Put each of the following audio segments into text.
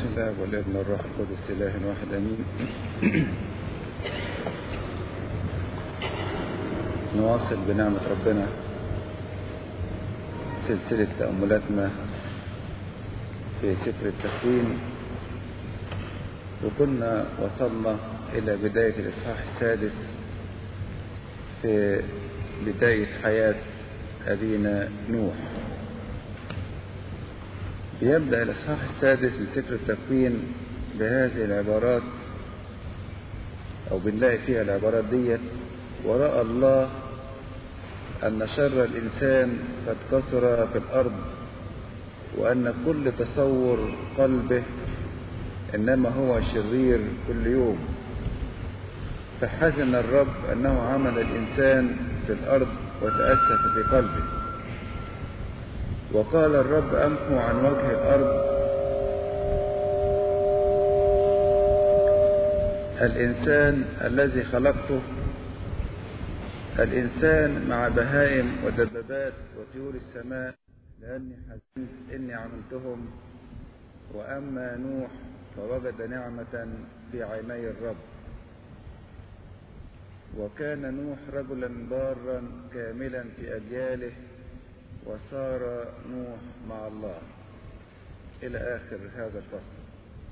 الاب والابن والروح القدس اله واحد امين نواصل بنعمة ربنا سلسلة تأملاتنا في سفر التكوين وكنا وصلنا إلى بداية الإصحاح السادس في بداية حياة أبينا نوح يبدأ الإصحاح السادس من سفر التكوين بهذه العبارات أو بنلاقي فيها العبارات ديت ورأى الله أن شر الإنسان قد كثر في الأرض وأن كل تصور قلبه إنما هو شرير كل يوم فحزن الرب أنه عمل الإنسان في الأرض وتأسف في قلبه وقال الرب أمحو عن وجه الأرض الإنسان الذي خلقته الإنسان مع بهائم ودبابات وطيور السماء لأني حزنت إني عملتهم وأما نوح فوجد نعمة في عيني الرب وكان نوح رجلا بارا كاملا في أجياله وصار نوح مع الله إلى آخر هذا الفصل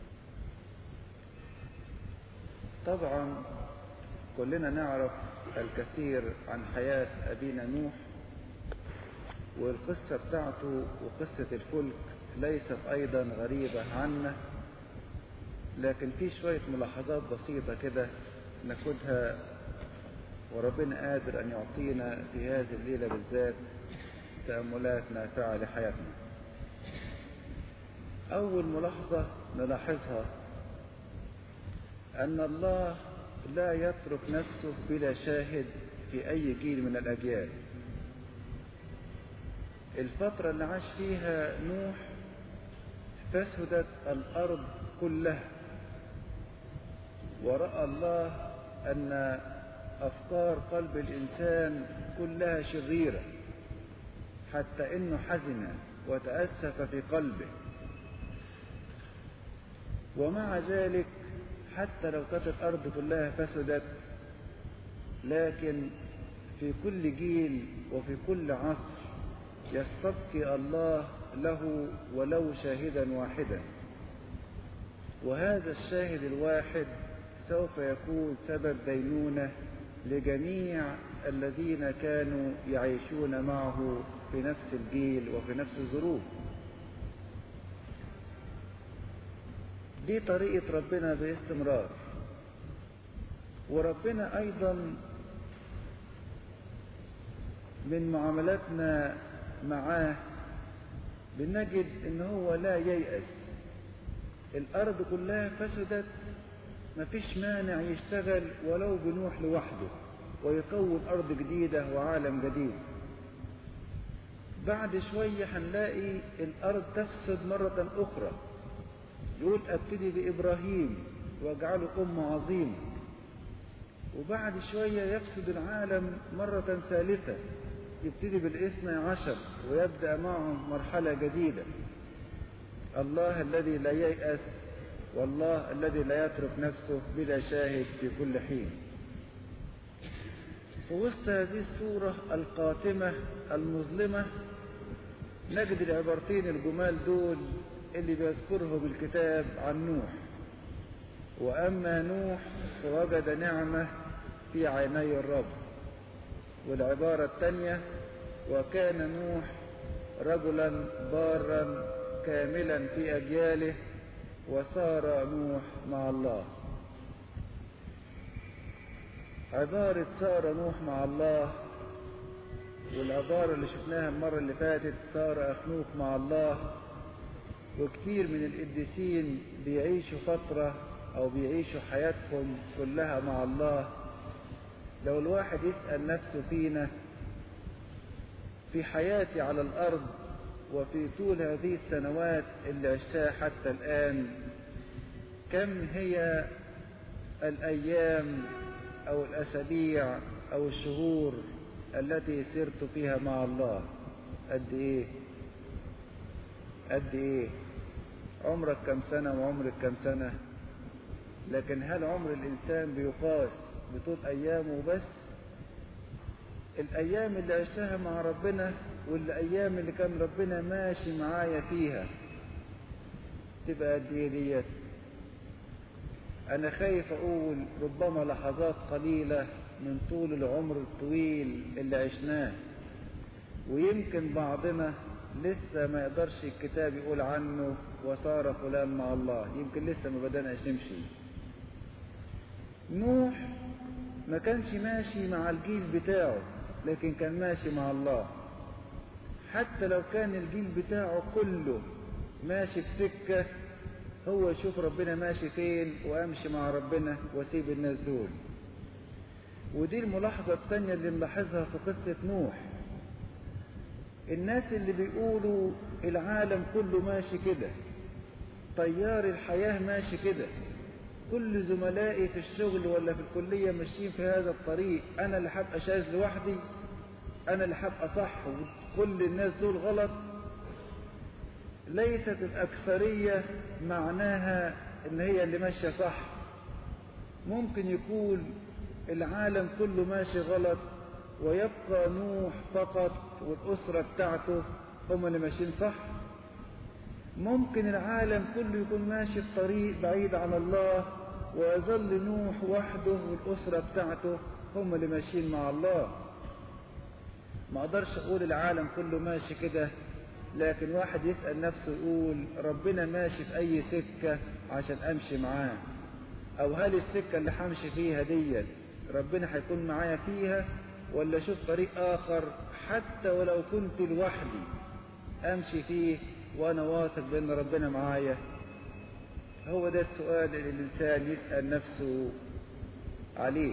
طبعا كلنا نعرف الكثير عن حياة أبينا نوح والقصة بتاعته وقصة الفلك ليست أيضا غريبة عنا لكن في شوية ملاحظات بسيطة كده ناخدها وربنا قادر أن يعطينا في هذه الليلة بالذات تأملات نافعة لحياتنا أول ملاحظة نلاحظها أن الله لا يترك نفسه بلا شاهد في أي جيل من الأجيال الفترة اللي عاش فيها نوح فسدت الأرض كلها ورأى الله أن أفكار قلب الإنسان كلها شريرة حتى إنه حزن وتأسف في قلبه ومع ذلك حتى لو كانت الأرض كلها فسدت لكن في كل جيل وفي كل عصر يستبقي الله له ولو شاهدا واحدا وهذا الشاهد الواحد سوف يكون سبب دينونة لجميع الذين كانوا يعيشون معه في نفس الجيل وفي نفس الظروف دي طريقة ربنا باستمرار وربنا أيضا من معاملاتنا معاه بنجد ان هو لا ييأس الارض كلها فسدت مفيش مانع يشتغل ولو بنوح لوحده ويكون ارض جديدة وعالم جديد بعد شوية هنلاقي الارض تفسد مرة اخرى يقول ابتدي بابراهيم واجعله ام عظيمة وبعد شوية يفسد العالم مرة ثالثة يبتدي بالاثنى عشر ويبدأ معهم مرحلة جديدة الله الذي لا ييأس والله الذي لا يترك نفسه بلا شاهد في كل حين في وسط هذه الصورة القاتمة المظلمة نجد العبارتين الجمال دول اللي بيذكره بالكتاب عن نوح وأما نوح فوجد نعمة في عيني الرب والعبارة الثانية وكان نوح رجلا بارا كاملا في أجياله وصار نوح مع الله عبارة صار نوح مع الله والعبارة اللي شفناها المرة اللي فاتت صار أخنوخ مع الله وكثير من القديسين بيعيشوا فترة أو بيعيشوا حياتهم كلها مع الله لو الواحد يسأل نفسه فينا في حياتي على الأرض وفي طول هذه السنوات اللي عشتها حتى الآن كم هي الأيام أو الأسابيع أو الشهور التي سرت فيها مع الله قد إيه قد إيه عمرك كم سنة وعمرك كم سنة لكن هل عمر الإنسان بيقاس بطول أيامه بس الأيام اللي عشتها مع ربنا والأيام اللي كان ربنا ماشي معايا فيها تبقى قد إيه ديت أنا خايف أقول ربما لحظات قليلة من طول العمر الطويل اللي عشناه ويمكن بعضنا لسه ما يقدرش الكتاب يقول عنه وصار فلان مع الله يمكن لسه ما بدأناش نمشي نوح ما كانش ماشي مع الجيل بتاعه لكن كان ماشي مع الله حتى لو كان الجيل بتاعه كله ماشي في سكة هو يشوف ربنا ماشي فين وامشي مع ربنا واسيب الناس دول ودي الملاحظة الثانية اللي نلاحظها في قصة نوح الناس اللي بيقولوا العالم كله ماشي كده طيار الحياة ماشي كده كل زملائي في الشغل ولا في الكلية ماشيين في هذا الطريق أنا اللي هبقى شاذ لوحدي أنا اللي هبقى صح وكل الناس دول غلط ليست الأكثرية معناها إن هي اللي ماشية صح ممكن يكون العالم كله ماشي غلط ويبقى نوح فقط والأسرة بتاعته هم اللي ماشيين صح ممكن العالم كله يكون ماشي في طريق بعيد عن الله ويظل نوح وحده والأسرة بتاعته هم اللي ماشيين مع الله ما اقدرش اقول العالم كله ماشي كده لكن واحد يسأل نفسه يقول ربنا ماشي في اي سكة عشان امشي معاه او هل السكة اللي همشي فيها ديت ربنا هيكون معايا فيها ولا اشوف طريق اخر حتى ولو كنت لوحدي امشي فيه وانا واثق بان ربنا معايا هو ده السؤال اللي الانسان يسأل نفسه عليه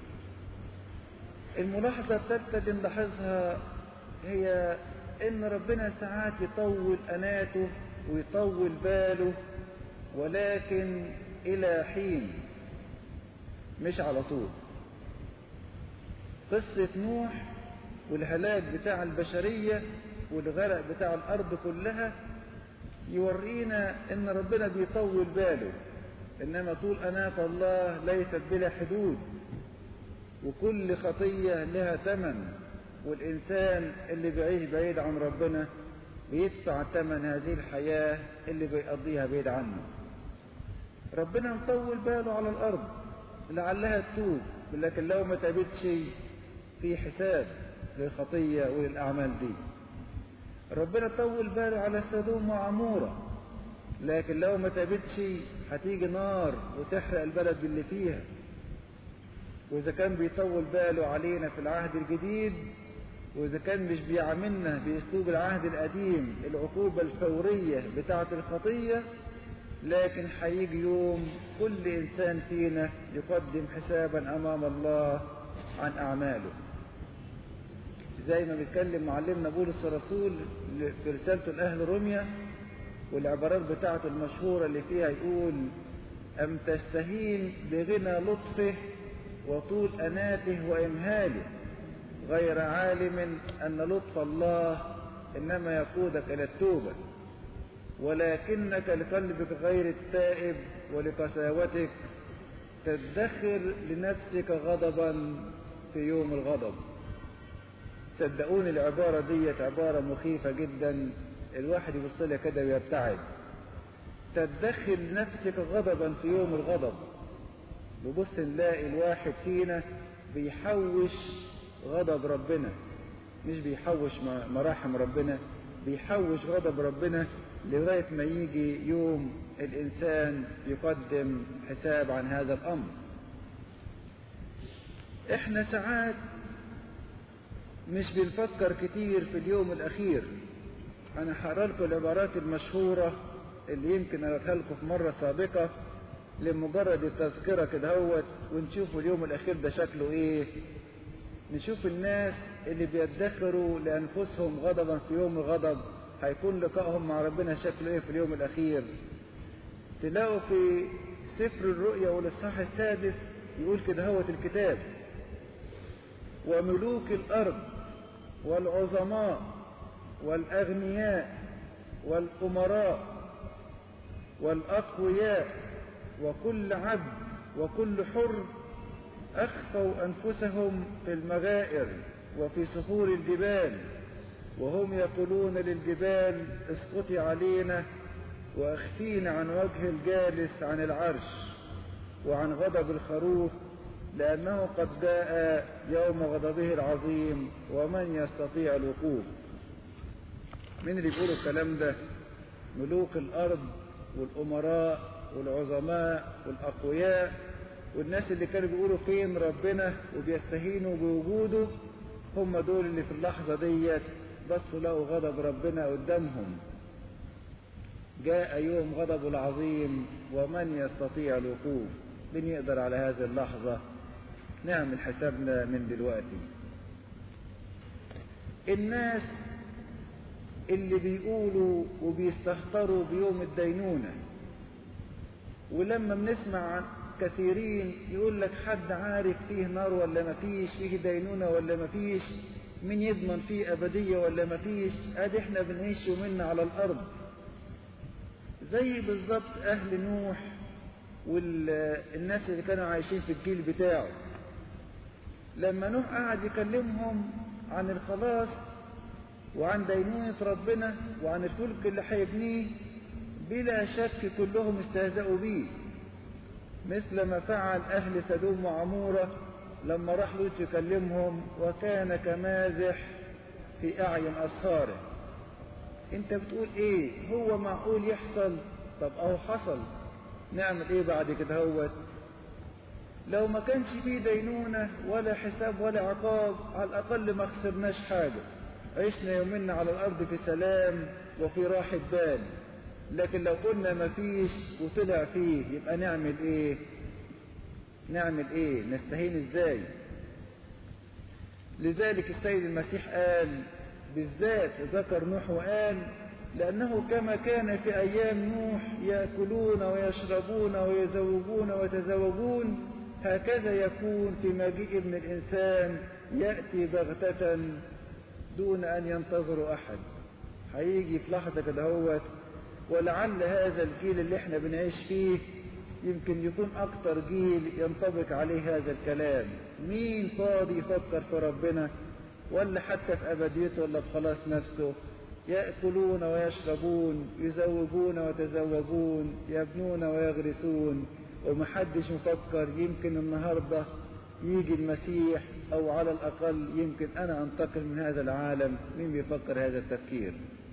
الملاحظة الثالثة اللي نلاحظها هي ان ربنا ساعات يطول اناته ويطول باله ولكن الى حين مش على طول قصة نوح والهلاك بتاع البشرية والغرق بتاع الأرض كلها يورينا إن ربنا بيطول باله إنما طول أناة الله ليست بلا حدود وكل خطية لها ثمن والإنسان اللي بيعيش بعيد عن ربنا بيدفع ثمن هذه الحياة اللي بيقضيها بعيد عنه ربنا مطول باله على الأرض لعلها تتوب لكن لو ما تابتش في حساب للخطية وللأعمال دي ربنا طول باله على سدوم وعمورة لكن لو ما تابتش هتيجي نار وتحرق البلد اللي فيها وإذا كان بيطول باله علينا في العهد الجديد وإذا كان مش بيعاملنا بأسلوب العهد القديم العقوبة الفورية بتاعة الخطية لكن هيجي يوم كل إنسان فينا يقدم حسابا أمام الله عن أعماله زي ما بيتكلم معلمنا بولس الرسول في رسالته لأهل روميا والعبارات بتاعته المشهورة اللي فيها يقول أم تستهين بغنى لطفه وطول أناته وإمهاله غير عالم أن لطف الله إنما يقودك إلى التوبة ولكنك لقلبك غير التائب ولقساوتك تدخر لنفسك غضبا في يوم الغضب صدقوني العبارة ديت عبارة مخيفة جدا الواحد يبص لها كده ويبتعد تدخر لنفسك غضبا في يوم الغضب نبص نلاقي الواحد فينا بيحوش غضب ربنا مش بيحوش مراحم ربنا بيحوش غضب ربنا لغاية ما يجي يوم الإنسان يقدم حساب عن هذا الأمر احنا ساعات مش بنفكر كتير في اليوم الأخير أنا هقرا لكم العبارات المشهورة اللي يمكن قرأتها لكم في مرة سابقة لمجرد التذكرة كده هوت ونشوف اليوم الأخير ده شكله إيه نشوف الناس اللي بيدخروا لأنفسهم غضبا في يوم الغضب هيكون لقائهم مع ربنا شكله إيه في اليوم الأخير تلاقوا في سفر الرؤيا والإصحاح السادس يقول كده هوت الكتاب وملوك الأرض والعظماء والأغنياء والأمراء والأقوياء وكل عبد وكل حر أخفوا أنفسهم في المغائر وفي صخور الجبال وهم يقولون للجبال اسقطي علينا وأخفينا عن وجه الجالس عن العرش وعن غضب الخروف لأنه قد جاء يوم غضبه العظيم ومن يستطيع الوقوف من اللي بيقولوا الكلام ده ملوك الأرض والأمراء والعظماء والأقوياء والناس اللي كانوا بيقولوا فين ربنا وبيستهينوا بوجوده هم دول اللي في اللحظة ديت بصوا لقوا غضب ربنا قدامهم جاء يوم غضبه العظيم ومن يستطيع الوقوف من يقدر على هذه اللحظة نعمل حسابنا من دلوقتي الناس اللي بيقولوا وبيستهتروا بيوم الدينونة ولما بنسمع عن كثيرين يقول لك حد عارف فيه نار ولا ما فيش فيه دينونة ولا ما فيش مين يضمن فيه أبدية ولا ما فيش ادي احنا بنعيش يومنا على الأرض زي بالظبط أهل نوح والناس اللي كانوا عايشين في الجيل بتاعه لما نوح قعد يكلمهم عن الخلاص وعن دينونة ربنا وعن الفلك اللي هيبنيه بلا شك كلهم استهزأوا بيه مثل ما فعل أهل سدوم وعمورة لما راح لوط يكلمهم وكان كمازح في أعين أصهاره انت بتقول ايه هو معقول يحصل طب اهو حصل نعمل ايه بعد كده هوت لو ما كانش فيه دينونة ولا حساب ولا عقاب على الأقل ما خسرناش حاجة عشنا يومنا على الأرض في سلام وفي راحة بال لكن لو قلنا ما فيش وطلع فيه يبقى نعمل ايه نعمل ايه نستهين ازاي لذلك السيد المسيح قال بالذات ذكر نوح وقال لأنه كما كان في أيام نوح يأكلون ويشربون ويزوجون ويتزوجون هكذا يكون في مجيء ابن الإنسان يأتي بغتة دون أن ينتظر أحد هيجي في لحظة كده هوت ولعل هذا الجيل اللي احنا بنعيش فيه يمكن يكون أكتر جيل ينطبق عليه هذا الكلام مين فاضي يفكر في ربنا ولا حتى في أبديته ولا في خلاص نفسه يأكلون ويشربون يزوجون ويتزوجون يبنون ويغرسون ومحدش مفكر يمكن النهاردة يجي المسيح أو على الأقل يمكن أنا أنتقل من هذا العالم مين بيفكر هذا التفكير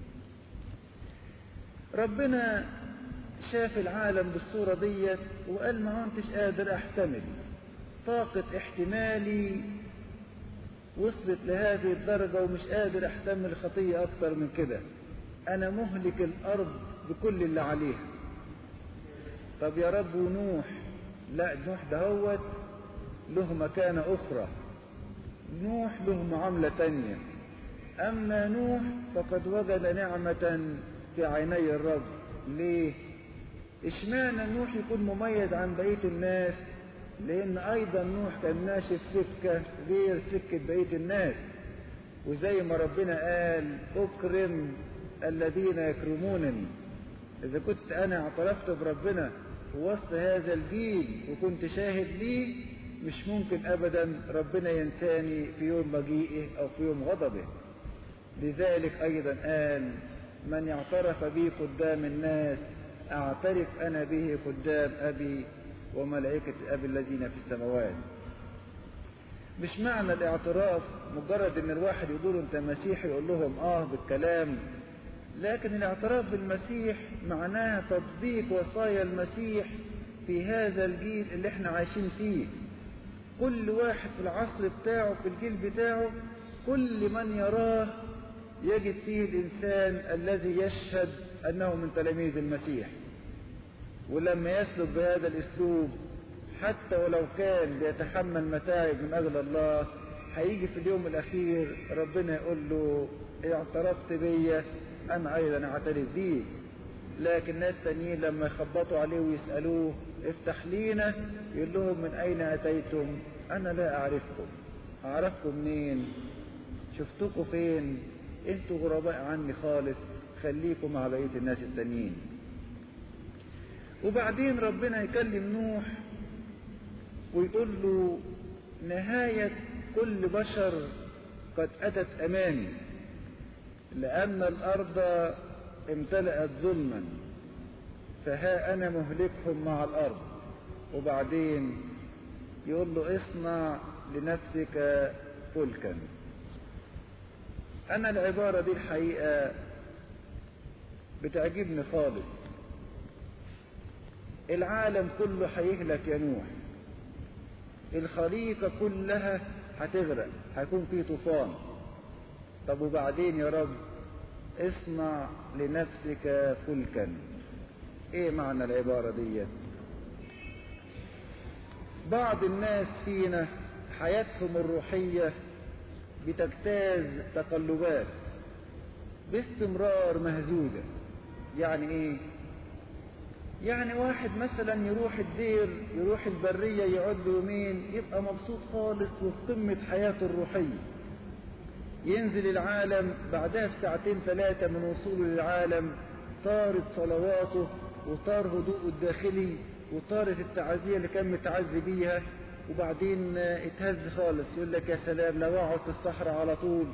ربنا شاف العالم بالصورة ديت وقال ما انتش قادر احتمل طاقة احتمالي وصلت لهذه الدرجة ومش قادر احتمل خطية اكتر من كده انا مهلك الارض بكل اللي عليها طب يا رب ونوح لا نوح دهوت له مكانة اخرى نوح له معاملة تانية اما نوح فقد وجد نعمة في عيني الرب ليه اشمعنى نوح يكون مميز عن بقية الناس لان ايضا نوح كان ماشي في سكة غير سكة بقية الناس وزي ما ربنا قال اكرم الذين يكرمونني اذا كنت انا اعترفت بربنا في وسط هذا الجيل وكنت شاهد ليه مش ممكن ابدا ربنا ينساني في يوم مجيئه او في يوم غضبه لذلك ايضا قال من اعترف بي قدام الناس اعترف انا به قدام ابي وملائكة ابي الذين في السماوات مش معنى الاعتراف مجرد ان الواحد يقول انت مسيحي يقول لهم اه بالكلام لكن الاعتراف بالمسيح معناه تطبيق وصايا المسيح في هذا الجيل اللي احنا عايشين فيه كل واحد في العصر بتاعه في الجيل بتاعه كل من يراه يجد فيه الإنسان الذي يشهد أنه من تلاميذ المسيح ولما يسلك بهذا الأسلوب حتى ولو كان بيتحمل متاعب من أجل الله هيجي في اليوم الأخير ربنا يقول له اعترفت بيا أنا أيضا أعترف بيك لكن ناس تانيين لما يخبطوا عليه ويسألوه افتح لينا يقول لهم من أين أتيتم أنا لا أعرفكم أعرفكم منين شفتكم فين انتوا غرباء عني خالص خليكم مع بقية الناس التانيين وبعدين ربنا يكلم نوح ويقول له نهاية كل بشر قد أتت أمامي لأن الأرض امتلأت ظلما فها أنا مهلكهم مع الأرض وبعدين يقول له اصنع لنفسك فلكا أنا العبارة دي الحقيقة بتعجبني خالص العالم كله هيهلك يا نوح الخليقة كلها هتغرق هيكون في طوفان طب وبعدين يا رب اصنع لنفسك فلكا ايه معنى العبارة دي بعض الناس فينا حياتهم الروحية بتجتاز تقلبات باستمرار مهزوزة يعني ايه يعني واحد مثلا يروح الدير يروح البرية يقعد له يومين يبقى مبسوط خالص وفي قمة حياته الروحية ينزل العالم بعدها بساعتين ثلاثة من وصوله للعالم طارت صلواته وطار هدوءه الداخلي وطارت التعزية اللي كان متعزي بيها وبعدين اتهز خالص يقول لك يا سلام لو اقعد في الصحراء على طول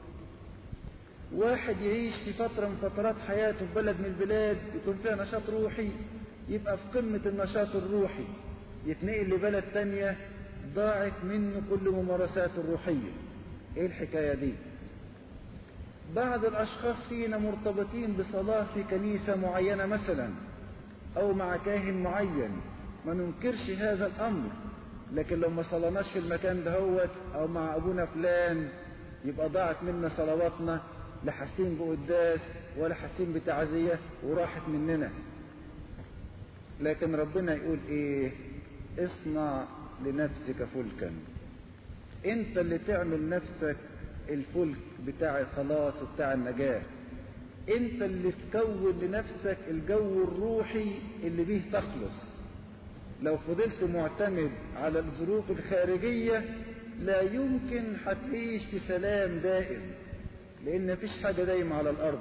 واحد يعيش في فترة من فترات حياته في بلد من البلاد يكون فيها نشاط روحي يبقى في قمة النشاط الروحي يتنقل لبلد تانية ضاعت منه كل ممارساته الروحية ايه الحكاية دي بعض الاشخاص فينا مرتبطين بصلاة في كنيسة معينة مثلا او مع كاهن معين ما ننكرش هذا الامر لكن لو ما صلناش في المكان دهوت او مع ابونا فلان يبقى ضاعت منا صلواتنا لا حاسين بقداس ولا حاسين بتعزية وراحت مننا لكن ربنا يقول ايه اصنع لنفسك فلكا انت اللي تعمل نفسك الفلك بتاع الخلاص وبتاع النجاة انت اللي تكون لنفسك الجو الروحي اللي بيه تخلص لو فضلت معتمد على الظروف الخارجية لا يمكن هتعيش في سلام دائم لان مفيش حاجة دايمة على الارض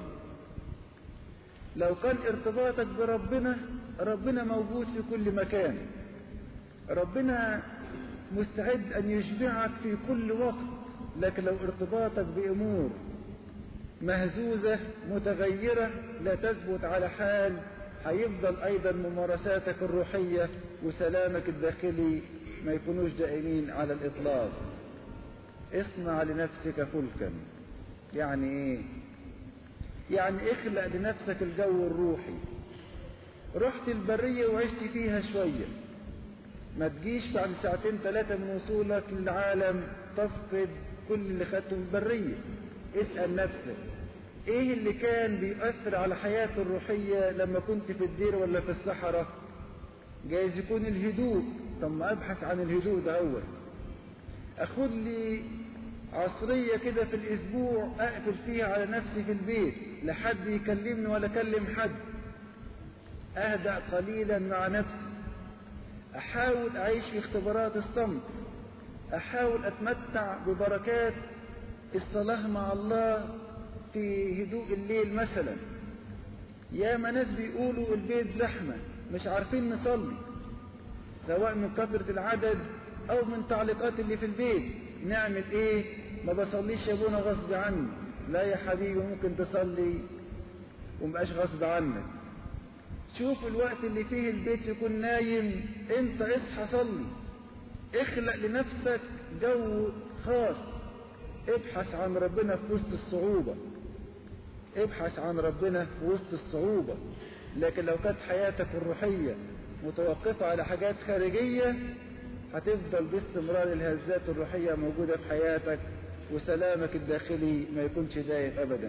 لو كان ارتباطك بربنا ربنا موجود في كل مكان ربنا مستعد ان يشبعك في كل وقت لكن لو ارتباطك بامور مهزوزة متغيرة لا تثبت على حال هيفضل ايضا ممارساتك الروحية وسلامك الداخلي ما يكونوش دائمين على الاطلاق اصنع لنفسك فلكا يعني ايه يعني اخلق لنفسك الجو الروحي رحت البرية وعشت فيها شوية ما تجيش بعد ساعتين ثلاثة من وصولك للعالم تفقد كل اللي خدته من البرية اسأل نفسك ايه اللي كان بيؤثر على حياتي الروحية لما كنت في الدير ولا في الصحراء جايز يكون الهدوء طب ما ابحث عن الهدوء ده اول اخد لي عصرية كده في الاسبوع اقفل فيها على نفسي في البيت لحد يكلمني ولا اكلم حد اهدأ قليلا مع نفسي احاول اعيش في اختبارات الصمت احاول اتمتع ببركات الصلاة مع الله في هدوء الليل مثلا يا ما ناس بيقولوا البيت زحمة مش عارفين نصلي سواء من كثرة العدد او من تعليقات اللي في البيت نعمل ايه ما بصليش يا ابونا غصب عني لا يا حبيبي ممكن تصلي ومبقاش غصب عنك شوف الوقت اللي فيه البيت يكون نايم انت اصحى صلي اخلق لنفسك جو خاص ابحث عن ربنا في وسط الصعوبة ابحث عن ربنا في وسط الصعوبة لكن لو كانت حياتك الروحية متوقفة على حاجات خارجية هتفضل باستمرار الهزات الروحية موجودة في حياتك وسلامك الداخلي ما يكونش دايم أبدا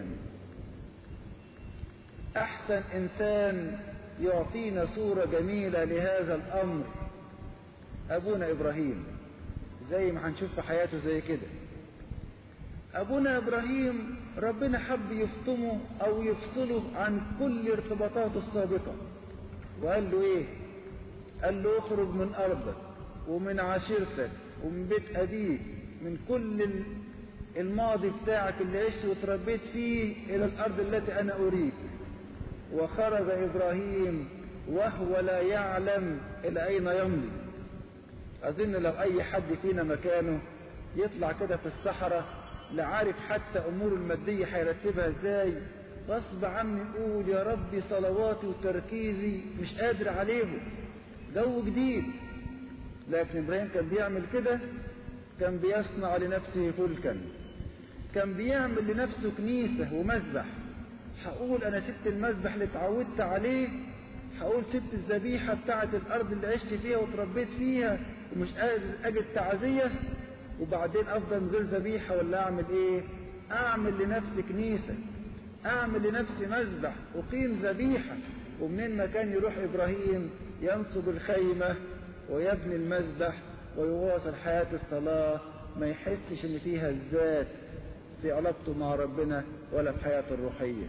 أحسن إنسان يعطينا صورة جميلة لهذا الأمر أبونا إبراهيم زي ما هنشوف في حياته زي كده أبونا إبراهيم ربنا حب يفطمه أو يفصله عن كل ارتباطاته السابقة وقال له إيه قال له اخرج من أرضك ومن عشيرتك ومن بيت أبيك من كل الماضي بتاعك اللي عشت وتربيت فيه إلى الأرض التي أنا أريك وخرج إبراهيم وهو لا يعلم إلى أين يمضي أظن لو أي حد فينا مكانه يطلع كده في الصحراء لا عارف حتى أمور المادية هيرتبها إزاي غصب عني يقول يا ربي صلواتي وتركيزي مش قادر عليهم جو جديد لكن إبراهيم كان بيعمل كده كان بيصنع لنفسه فلكا كان بيعمل لنفسه كنيسة ومذبح هقول أنا سبت المذبح اللي اتعودت عليه هقول سبت الذبيحة بتاعة الأرض اللي عشت فيها وتربيت فيها ومش قادر أجد تعزية وبعدين أفضل من غير ذبيحة ولا أعمل إيه؟ أعمل لنفسي كنيسة أعمل لنفسي مذبح أقيم ذبيحة ومنين ما كان يروح إبراهيم ينصب الخيمة ويبني المذبح ويواصل حياة الصلاة ما يحسش إن فيها الذات في علاقته مع ربنا ولا في حياته الروحية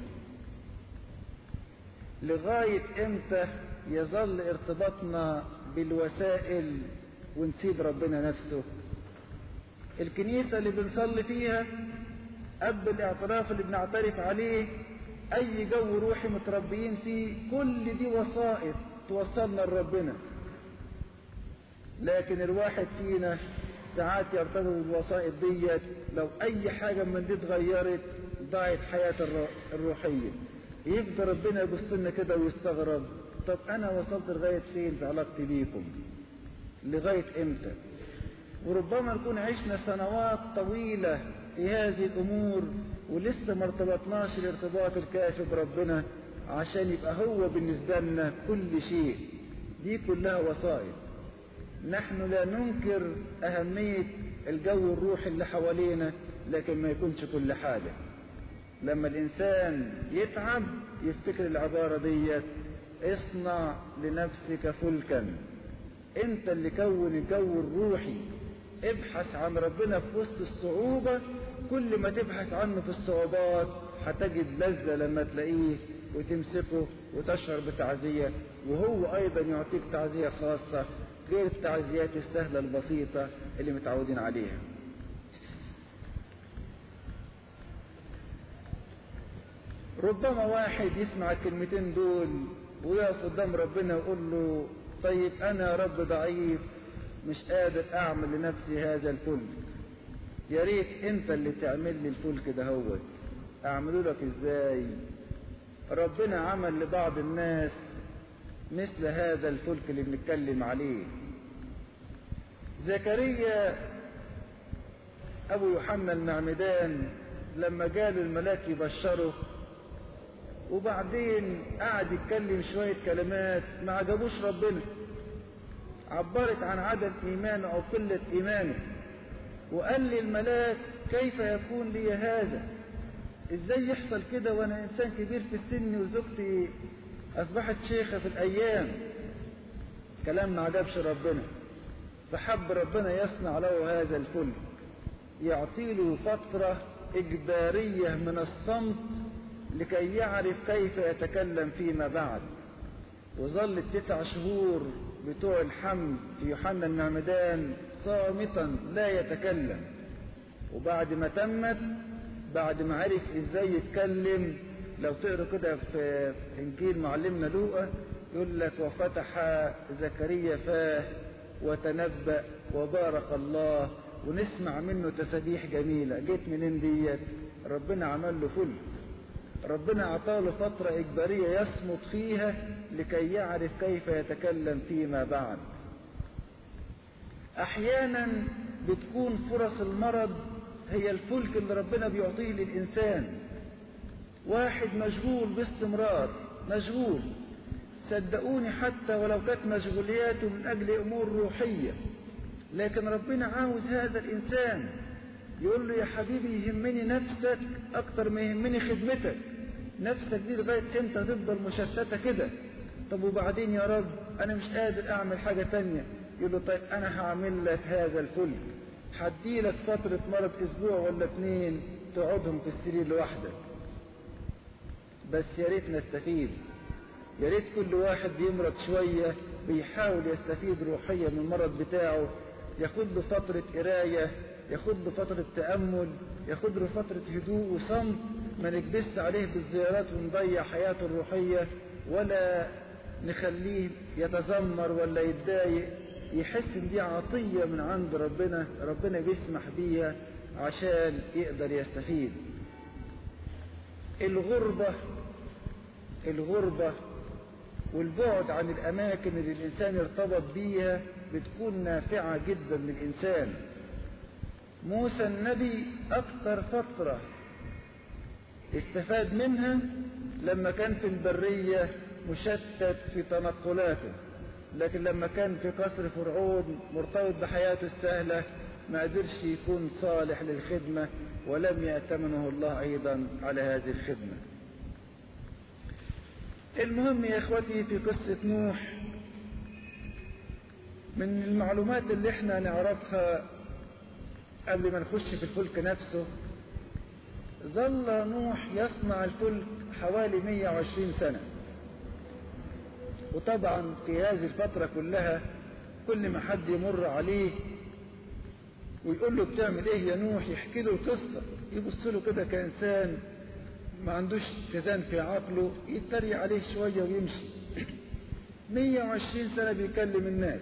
لغاية امتى يظل ارتباطنا بالوسائل ونسيب ربنا نفسه الكنيسة اللي بنصلي فيها قبل الاعتراف اللي بنعترف عليه اي جو روحي متربيين فيه كل دي وسائط توصلنا لربنا لكن الواحد فينا ساعات يرتبط بالوسائط ديت لو اي حاجة من دي اتغيرت ضاعت حياة الروحية يفضل ربنا يبص لنا كده ويستغرب طب انا وصلت لغاية فين في علاقتي بيكم لغاية امتى وربما نكون عشنا سنوات طويلة في هذه الامور ولسه ما ارتبطناش الارتباط الكافي بربنا عشان يبقى هو بالنسبة لنا كل شيء دي كلها وسائط نحن لا ننكر أهمية الجو الروحي اللي حوالينا لكن ما يكونش كل حاجة لما الإنسان يتعب يفتكر العبارة ديت اصنع لنفسك فلكا انت اللي كون الجو الروحي ابحث عن ربنا في وسط الصعوبة كل ما تبحث عنه في الصعوبات هتجد لذة لما تلاقيه وتمسكه وتشعر بتعزية وهو أيضا يعطيك تعزية خاصة غير التعزيات السهلة البسيطة اللي متعودين عليها ربما واحد يسمع الكلمتين دول ويقف قدام ربنا ويقول له طيب أنا يا رب ضعيف مش قادر أعمل لنفسي هذا الفلك يا ريت أنت اللي تعمل لي الفلك ده هو أعمله لك إزاي ربنا عمل لبعض الناس مثل هذا الفلك اللي بنتكلم عليه زكريا أبو يوحنا المعمدان لما جاله الملاك يبشره وبعدين قعد يتكلم شوية كلمات ما عجبوش ربنا عبرت عن عدم إيمانه أو قلة إيمانه وقال لي الملاك كيف يكون لي هذا ازاي يحصل كده وانا انسان كبير في السن وزوجتي اصبحت شيخة في الايام كلام ما عجبش ربنا فحب ربنا يصنع له هذا الفلك يعطي له فترة اجبارية من الصمت لكي يعرف كيف يتكلم فيما بعد وظل التسع شهور بتوع الحمل في يوحنا المعمدان صامتا لا يتكلم وبعد ما تمت بعد ما عرف ازاي يتكلم لو تقرا كده في انجيل معلمنا لوقا يقول لك وفتح زكريا فاه وتنبأ وبارك الله ونسمع منه تسابيح جميلة جيت منين ديت ربنا عمل له فل ربنا أعطاه فترة إجبارية يصمت فيها لكي يعرف كيف يتكلم فيما بعد أحيانا بتكون فرص المرض هي الفلك اللي ربنا بيعطيه للإنسان واحد مشغول باستمرار مشغول صدقوني حتى ولو كانت مشغولياته من أجل أمور روحية لكن ربنا عاوز هذا الإنسان يقول له يا حبيبي يهمني نفسك أكتر ما يهمني خدمتك نفسك دي لغاية امتى تفضل مشتتة كده طب وبعدين يا رب أنا مش قادر أعمل حاجة تانية يقول له طيب أنا هعمل لك هذا الفلك هدي لك فترة مرض أسبوع ولا اتنين تقعدهم في السرير لوحدك بس يا ريت نستفيد يا ريت كل واحد بيمرض شوية بيحاول يستفيد روحيا من المرض بتاعه ياخد له فترة قراية ياخد له فترة تأمل ياخد له فترة هدوء وصمت ما نكبس عليه بالزيارات ونضيع حياته الروحية ولا نخليه يتذمر ولا يتضايق يحس ان دي عطية من عند ربنا ربنا بيسمح بيها عشان يقدر يستفيد الغربة الغربة والبعد عن الأماكن اللي الإنسان ارتبط بيها بتكون نافعة جدا للإنسان موسى النبي أكثر فترة استفاد منها لما كان في البرية مشتت في تنقلاته لكن لما كان في قصر فرعون مرتبط بحياته السهلة ما قدرش يكون صالح للخدمة ولم يأتمنه الله أيضا على هذه الخدمة المهم يا اخوتي في قصة نوح من المعلومات اللي احنا نعرفها قبل ما نخش في الفلك نفسه ظل نوح يصنع الفلك حوالي 120 سنة وطبعا في هذه الفترة كلها كل ما حد يمر عليه ويقول له بتعمل ايه يا نوح يحكي له القصة يبص له كده كإنسان ما عندوش اتزان في عقله يتريق عليه شوية ويمشي 120 سنة بيكلم الناس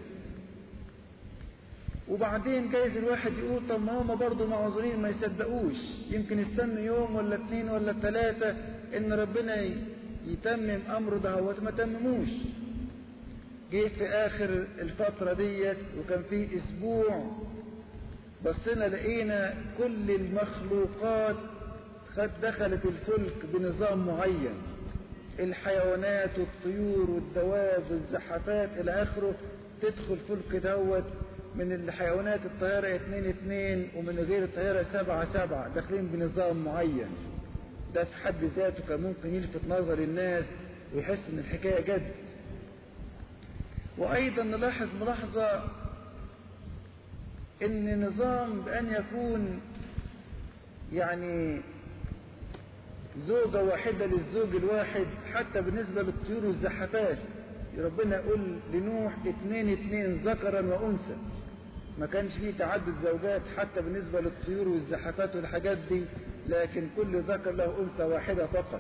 وبعدين جايز الواحد يقول طب ما هم برضه معذورين ما يصدقوش يمكن يستنوا يوم ولا اتنين ولا تلاتة ان ربنا يتمم امره دهوت ما تمموش جه في اخر الفترة ديت وكان في اسبوع بصينا لقينا كل المخلوقات قد دخلت الفلك بنظام معين الحيوانات والطيور والدواب والزحفات الى اخره تدخل فلك دوت من الحيوانات الطيارة اتنين اتنين ومن غير الطيارة سبعة سبعة داخلين بنظام معين ده في حد ذاته كان ممكن يلفت نظر الناس ويحس ان الحكاية جد وايضا نلاحظ ملاحظة ان نظام بان يكون يعني زوجة واحدة للزوج الواحد حتى بالنسبة للطيور والزحفات ربنا يقول لنوح اتنين اتنين ذكرا وانثى ما كانش فيه تعدد زوجات حتى بالنسبة للطيور والزحفات والحاجات دي لكن كل ذكر له انثى واحدة فقط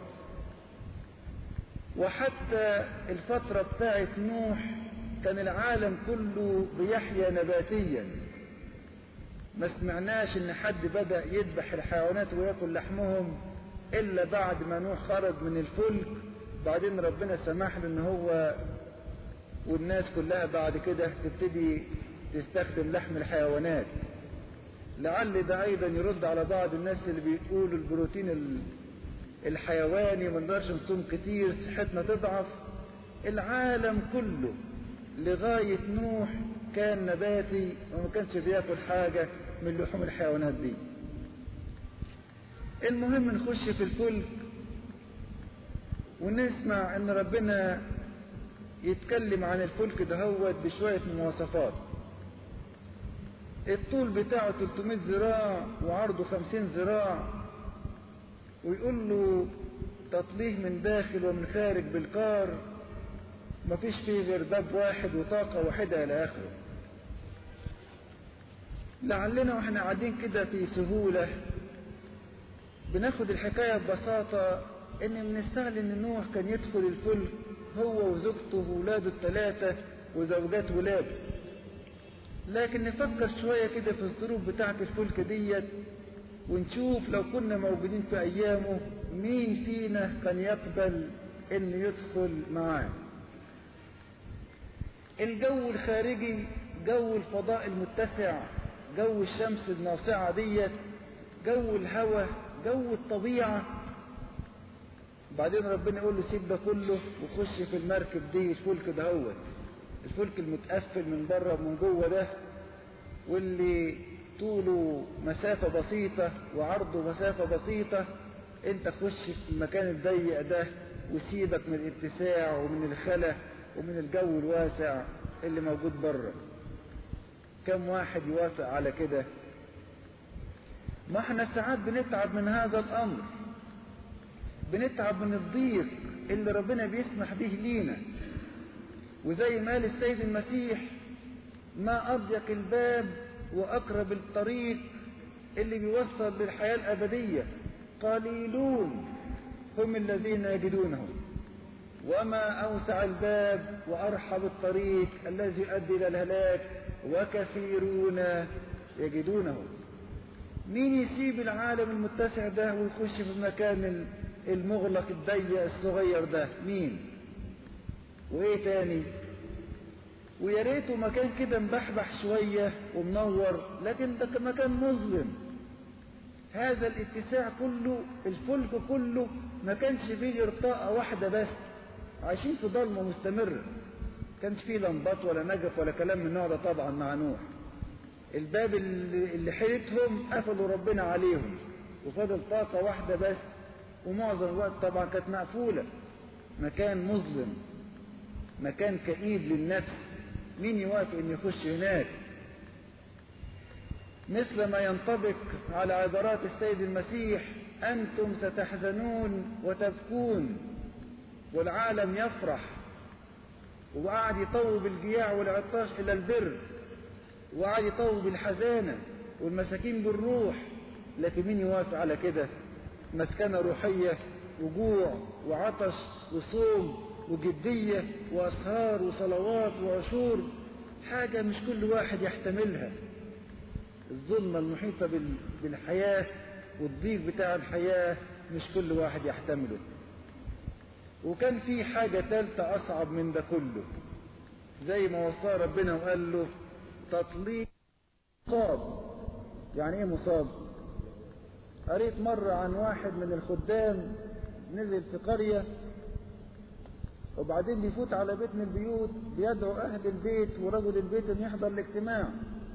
وحتى الفترة بتاعت نوح كان العالم كله بيحيا نباتيا ما سمعناش ان حد بدأ يذبح الحيوانات وياكل لحمهم الا بعد ما نوح خرج من الفلك بعدين ربنا سمح له ان هو والناس كلها بعد كده تبتدي تستخدم لحم الحيوانات لعل ده ايضا يرد على بعض الناس اللي بيقولوا البروتين الحيواني ما نقدرش نصوم كتير صحتنا تضعف العالم كله لغاية نوح كان نباتي وما كانش بياكل حاجة من لحوم الحيوانات دي المهم نخش في الفلك ونسمع ان ربنا يتكلم عن الفلك دهوت بشوية مواصفات الطول بتاعه 300 ذراع وعرضه 50 ذراع ويقول له تطليه من داخل ومن خارج بالقار مفيش فيه غير باب واحد وطاقة واحدة إلى آخره لعلنا واحنا قاعدين كده في سهولة بناخد الحكاية ببساطة ان من السهل ان نوح كان يدخل الفلك هو وزوجته وولاده الثلاثة وزوجات ولاده لكن نفكر شوية كده في الظروف بتاعة الفلك ديت ونشوف لو كنا موجودين في ايامه مين فينا كان يقبل انه يدخل معاه الجو الخارجي جو الفضاء المتسع جو الشمس الناصعة ديت جو الهواء جو الطبيعة بعدين ربنا يقول له سيب ده كله وخش في المركب دي الفلك ده هو الفلك المتقفل من بره ومن جوه ده واللي طوله مسافة بسيطة وعرضه مسافة بسيطة انت خش في المكان الضيق ده وسيبك من الاتساع ومن الخلا ومن الجو الواسع اللي موجود بره كم واحد يوافق على كده ما احنا ساعات بنتعب من هذا الامر بنتعب من الضيق اللي ربنا بيسمح به لينا وزي ما قال السيد المسيح ما اضيق الباب واقرب الطريق اللي بيوصل للحياة الابدية قليلون هم الذين يجدونه وما أوسع الباب وأرحب الطريق الذي يؤدي إلى الهلاك وكثيرون يجدونه مين يسيب العالم المتسع ده ويخش في المكان المغلق الضيق الصغير ده مين وايه تاني ويا ريته مكان كده مبحبح شوية ومنور لكن ده مكان مظلم هذا الاتساع كله الفلك كله ما كانش فيه غير طاقة واحدة بس عايشين في ضلمة مستمرة كانش فيه لمبات ولا نجف ولا كلام من النوع ده طبعا مع نوح الباب اللي, اللي حيلتهم قفلوا ربنا عليهم وفضل طاقة واحدة بس ومعظم الوقت طبعا كانت مقفولة مكان مظلم مكان كئيب للنفس مين يوافق ان يخش هناك مثل ما ينطبق على عبارات السيد المسيح أنتم ستحزنون وتبكون والعالم يفرح وقعد يطوب الجياع والعطاش إلى البر وقعد يطوب الحزانة والمساكين بالروح لكن مين يوافق على كده مسكنة روحية وجوع وعطش وصوم وجدية وأسهار وصلوات وعشور حاجة مش كل واحد يحتملها الظلمة المحيطة بالحياة والضيق بتاع الحياة مش كل واحد يحتمله وكان في حاجة ثالثة أصعب من ده كله زي ما وصى ربنا وقال له تطليق مصاب يعني ايه مصاب قريت مرة عن واحد من الخدام نزل في قرية وبعدين بيفوت على بيت من البيوت بيدعو أهل البيت ورجل البيت أن يحضر الاجتماع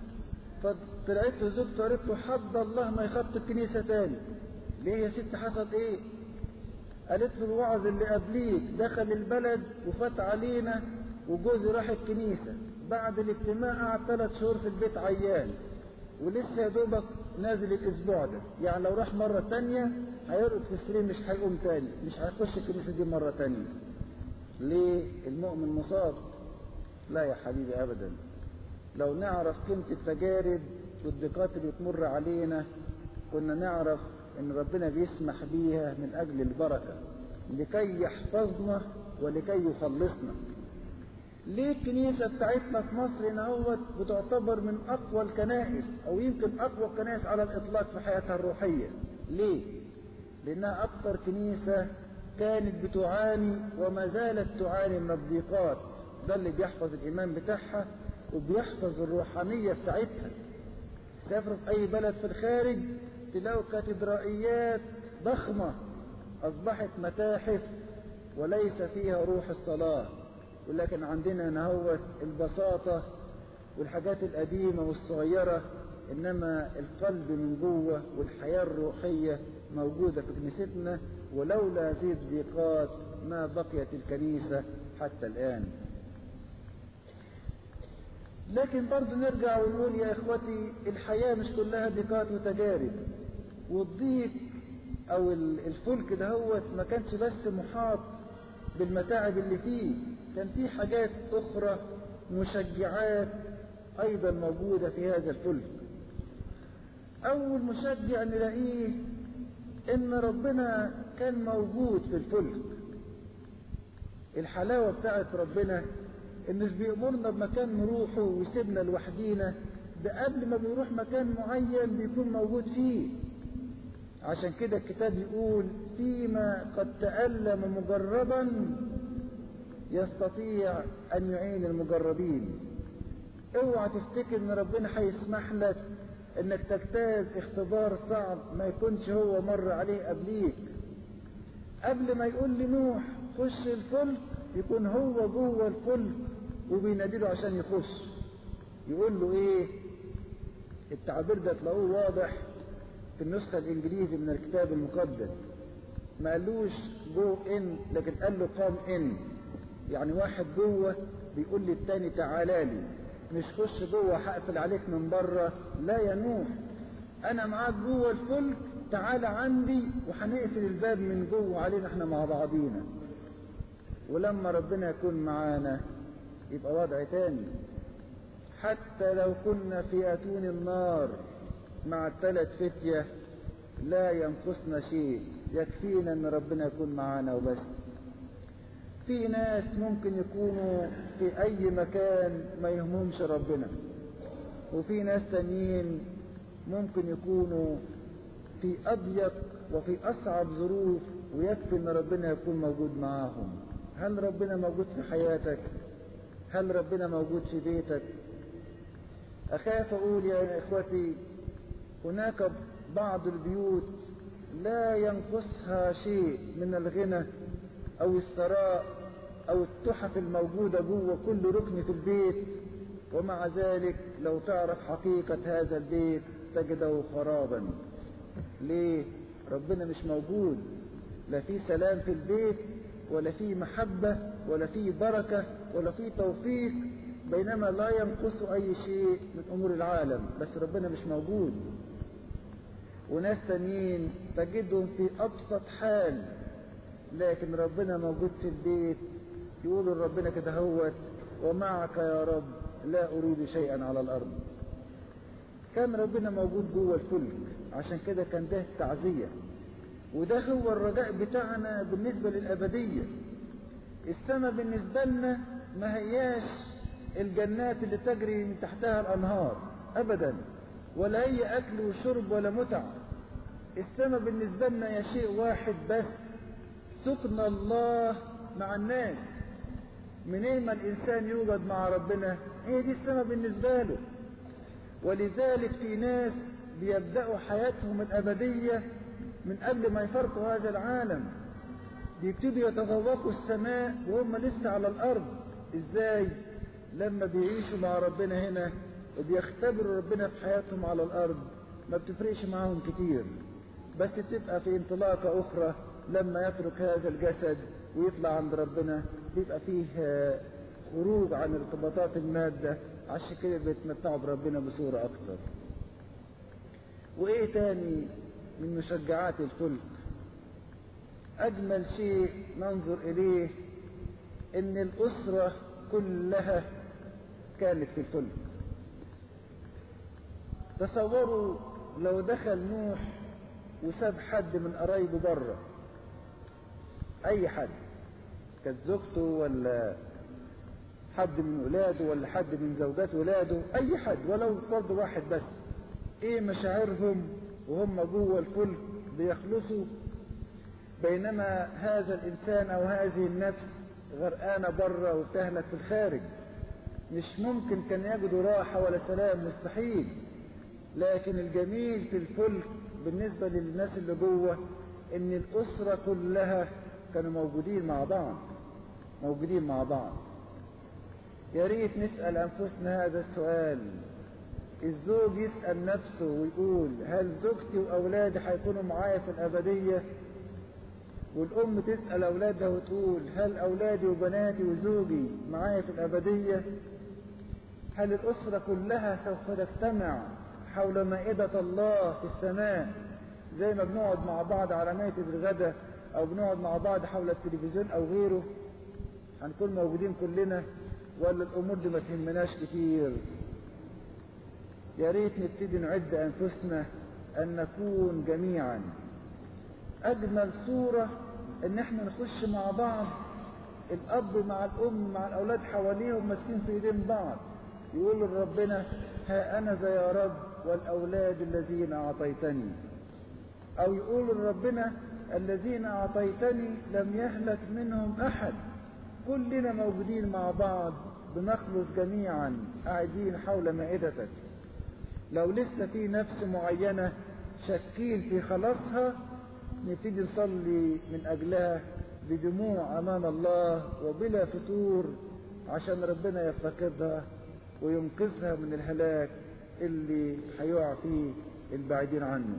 فطلعت له زوجته قالت له حد الله ما يخط الكنيسة تاني ليه يا ست حصل ايه قالت له الوعظ اللي قبليك دخل البلد وفات علينا وجوزي راح الكنيسة بعد الاجتماع قعد ثلاث شهور في البيت عيان ولسه يا دوبك نازل الاسبوع ده يعني لو راح مرة تانية هيرقد في السرير مش هيقوم تاني مش هيخش الكنيسة دي مرة تانية ليه المؤمن مصاب لا يا حبيبي ابدا لو نعرف قيمة التجارب والضيقات اللي بتمر علينا كنا نعرف ان ربنا بيسمح بيها من اجل البركة لكي يحفظنا ولكي يخلصنا ليه الكنيسة بتاعتنا في مصر هنا بتعتبر من أقوى الكنائس أو يمكن أقوى الكنائس على الإطلاق في حياتها الروحية ليه؟ لأنها أكثر كنيسة كانت بتعاني وما زالت تعاني من الضيقات ده اللي بيحفظ الإيمان بتاعها وبيحفظ الروحانية بتاعتها سافروا في أي بلد في الخارج تلاقوا كاتدرائيات ضخمة أصبحت متاحف وليس فيها روح الصلاة ولكن عندنا نهوت البساطة والحاجات القديمة والصغيرة إنما القلب من جوه والحياة الروحية موجودة في كنيستنا ولولا هذه الضيقات ما بقيت الكنيسة حتى الآن لكن برضه نرجع ونقول يا إخوتي الحياة مش كلها ضيقات وتجارب والضيق أو الفلك دهوت ما كانش بس محاط بالمتاعب اللي فيه كان في حاجات أخرى مشجعات أيضا موجودة في هذا الفلك أول مشجع نلاقيه إن ربنا كان موجود في الفلك الحلاوة بتاعت ربنا إن مش بيأمرنا بمكان نروحه ويسيبنا لوحدينا ده قبل ما بيروح مكان معين بيكون موجود فيه عشان كده الكتاب يقول فيما قد تألم مجربا يستطيع أن يعين المجربين اوعى تفتكر ان ربنا هيسمح لك انك تجتاز اختبار صعب ما يكونش هو مر عليه قبليك قبل ما يقول لنوح خش الفلك يكون هو جوه الفلك وبيناديله عشان يخش يقول له ايه التعبير ده تلاقوه واضح في النسخة الانجليزي من الكتاب المقدس ما قالوش جو ان لكن قال له قام ان يعني واحد جوه بيقول لي التاني تعالى لي مش خش جوه هقفل عليك من بره لا يا نوح انا معاك جوه الفلك تعالى عندي وهنقفل الباب من جوه علينا احنا مع بعضينا ولما ربنا يكون معانا يبقى وضع تاني حتى لو كنا في اتون النار مع الثلاث فتية لا ينقصنا شيء يكفينا ان ربنا يكون معانا وبس في ناس ممكن يكونوا في أي مكان ما يهمهمش ربنا وفي ناس تانيين ممكن يكونوا في أضيق وفي أصعب ظروف ويكفي أن ربنا يكون موجود معاهم هل ربنا موجود في حياتك هل ربنا موجود في بيتك أخاف أقول يا إخوتي هناك بعض البيوت لا ينقصها شيء من الغنى أو الثراء أو التحف الموجودة جوه كل ركن في البيت ومع ذلك لو تعرف حقيقة هذا البيت تجده خرابا ليه ربنا مش موجود لا في سلام في البيت ولا في محبة ولا في بركة ولا في توفيق بينما لا ينقص أي شيء من أمور العالم بس ربنا مش موجود وناس تانيين تجدهم في أبسط حال لكن ربنا موجود في البيت يقولوا ربنا كده هوت ومعك يا رب لا أريد شيئا على الأرض كان ربنا موجود جوه الفلك عشان كده كان ده التعزية وده هو الرجاء بتاعنا بالنسبة للأبدية السماء بالنسبة لنا ما هياش الجنات اللي تجري من تحتها الأنهار أبدا ولا هي أكل وشرب ولا متع السماء بالنسبة لنا يا شيء واحد بس سكن الله مع الناس منين ما الإنسان يوجد مع ربنا هي دي السماء بالنسبة له ولذلك في ناس بيبدأوا حياتهم الأبدية من قبل ما يفرقوا هذا العالم بيبتدوا يتذوقوا السماء وهم لسه على الأرض إزاي لما بيعيشوا مع ربنا هنا وبيختبروا ربنا في حياتهم على الأرض ما بتفرقش معاهم كتير بس تبقى في انطلاقة أخرى لما يترك هذا الجسد ويطلع عند ربنا بيبقى فيه خروج عن ارتباطات المادة عشان كده بيتمتعوا بربنا بصورة أكتر وإيه تاني من مشجعات الفلك أجمل شيء ننظر إليه إن الأسرة كلها كانت في الفلك تصوروا لو دخل نوح وساب حد من قرايبه بره أي حد كانت زوجته ولا حد من ولاده ولا حد من زوجات ولاده أي حد ولو فرد واحد بس إيه مشاعرهم وهم جوه الفلك بيخلصوا بينما هذا الإنسان أو هذه النفس غرقانة بره وتهلك في الخارج مش ممكن كان يجدوا راحة ولا سلام مستحيل لكن الجميل في الفلك بالنسبة للناس اللي جوه ان الأسرة كلها كانوا موجودين مع بعض موجودين مع بعض يا ريت نسأل أنفسنا هذا السؤال الزوج يسأل نفسه ويقول هل زوجتي وأولادي هيكونوا معايا في الأبدية والأم تسأل أولادها وتقول هل أولادي وبناتي وزوجي معايا في الأبدية هل الأسرة كلها سوف تجتمع حول مائدة الله في السماء زي ما بنقعد مع بعض على مائدة الغداء أو بنقعد مع بعض حول التلفزيون أو غيره هنكون موجودين كلنا ولا الأمور دي ما تهمناش كتير يا ريت نبتدي نعد أنفسنا أن نكون جميعا أجمل صورة إن احنا نخش مع بعض الأب مع الأم مع الأولاد حواليهم ماسكين في إيدين بعض يقول لربنا ها أنا ذا يا رب والأولاد الذين أعطيتني أو يقول لربنا الذين أعطيتني لم يهلك منهم أحد كلنا موجودين مع بعض بنخلص جميعا قاعدين حول مائدتك لو لسه في نفس معينة شاكين في خلاصها نبتدي نصلي من أجلها بدموع أمام الله وبلا فتور عشان ربنا يفتقدها وينقذها من الهلاك اللي هيقع فيه البعيدين عنه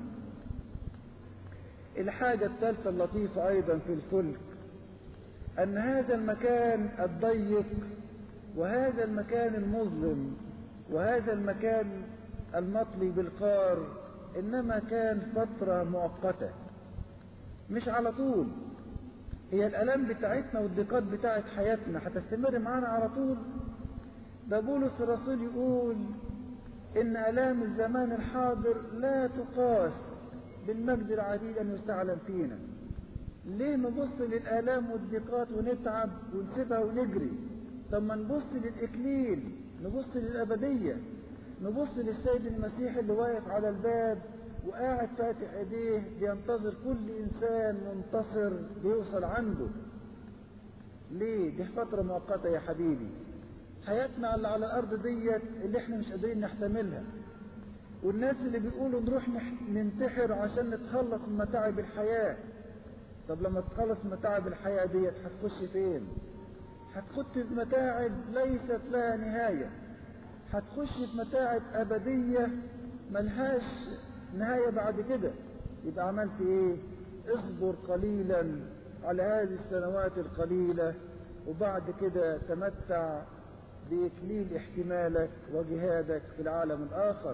الحاجة الثالثة اللطيفة أيضا في الفلك أن هذا المكان الضيق وهذا المكان المظلم وهذا المكان المطلي بالقار إنما كان فترة مؤقتة مش على طول هي الألام بتاعتنا والضيقات بتاعت حياتنا هتستمر معانا على طول ده بولس الرسول يقول إن ألام الزمان الحاضر لا تقاس بالمجد العديد أن يستعلم فينا ليه نبص للآلام والضيقات ونتعب ونسيبها ونجري طب ما نبص للإكليل نبص للأبدية نبص للسيد المسيح اللي واقف على الباب وقاعد فاتح ايديه بينتظر كل انسان منتصر بيوصل عنده ليه دي فترة مؤقتة يا حبيبي حياتنا اللي على الارض ديت اللي احنا مش قادرين نحتملها والناس اللي بيقولوا نروح ننتحر عشان نتخلص من متاعب الحياة طب لما تخلص من متاعب الحياة ديت هتخش فين هتخش في متاعب ليست لها نهاية هتخش في متاعب أبدية ملهاش نهاية بعد كده يبقى عملت ايه اصبر قليلا على هذه السنوات القليلة وبعد كده تمتع بإكليل احتمالك وجهادك في العالم الآخر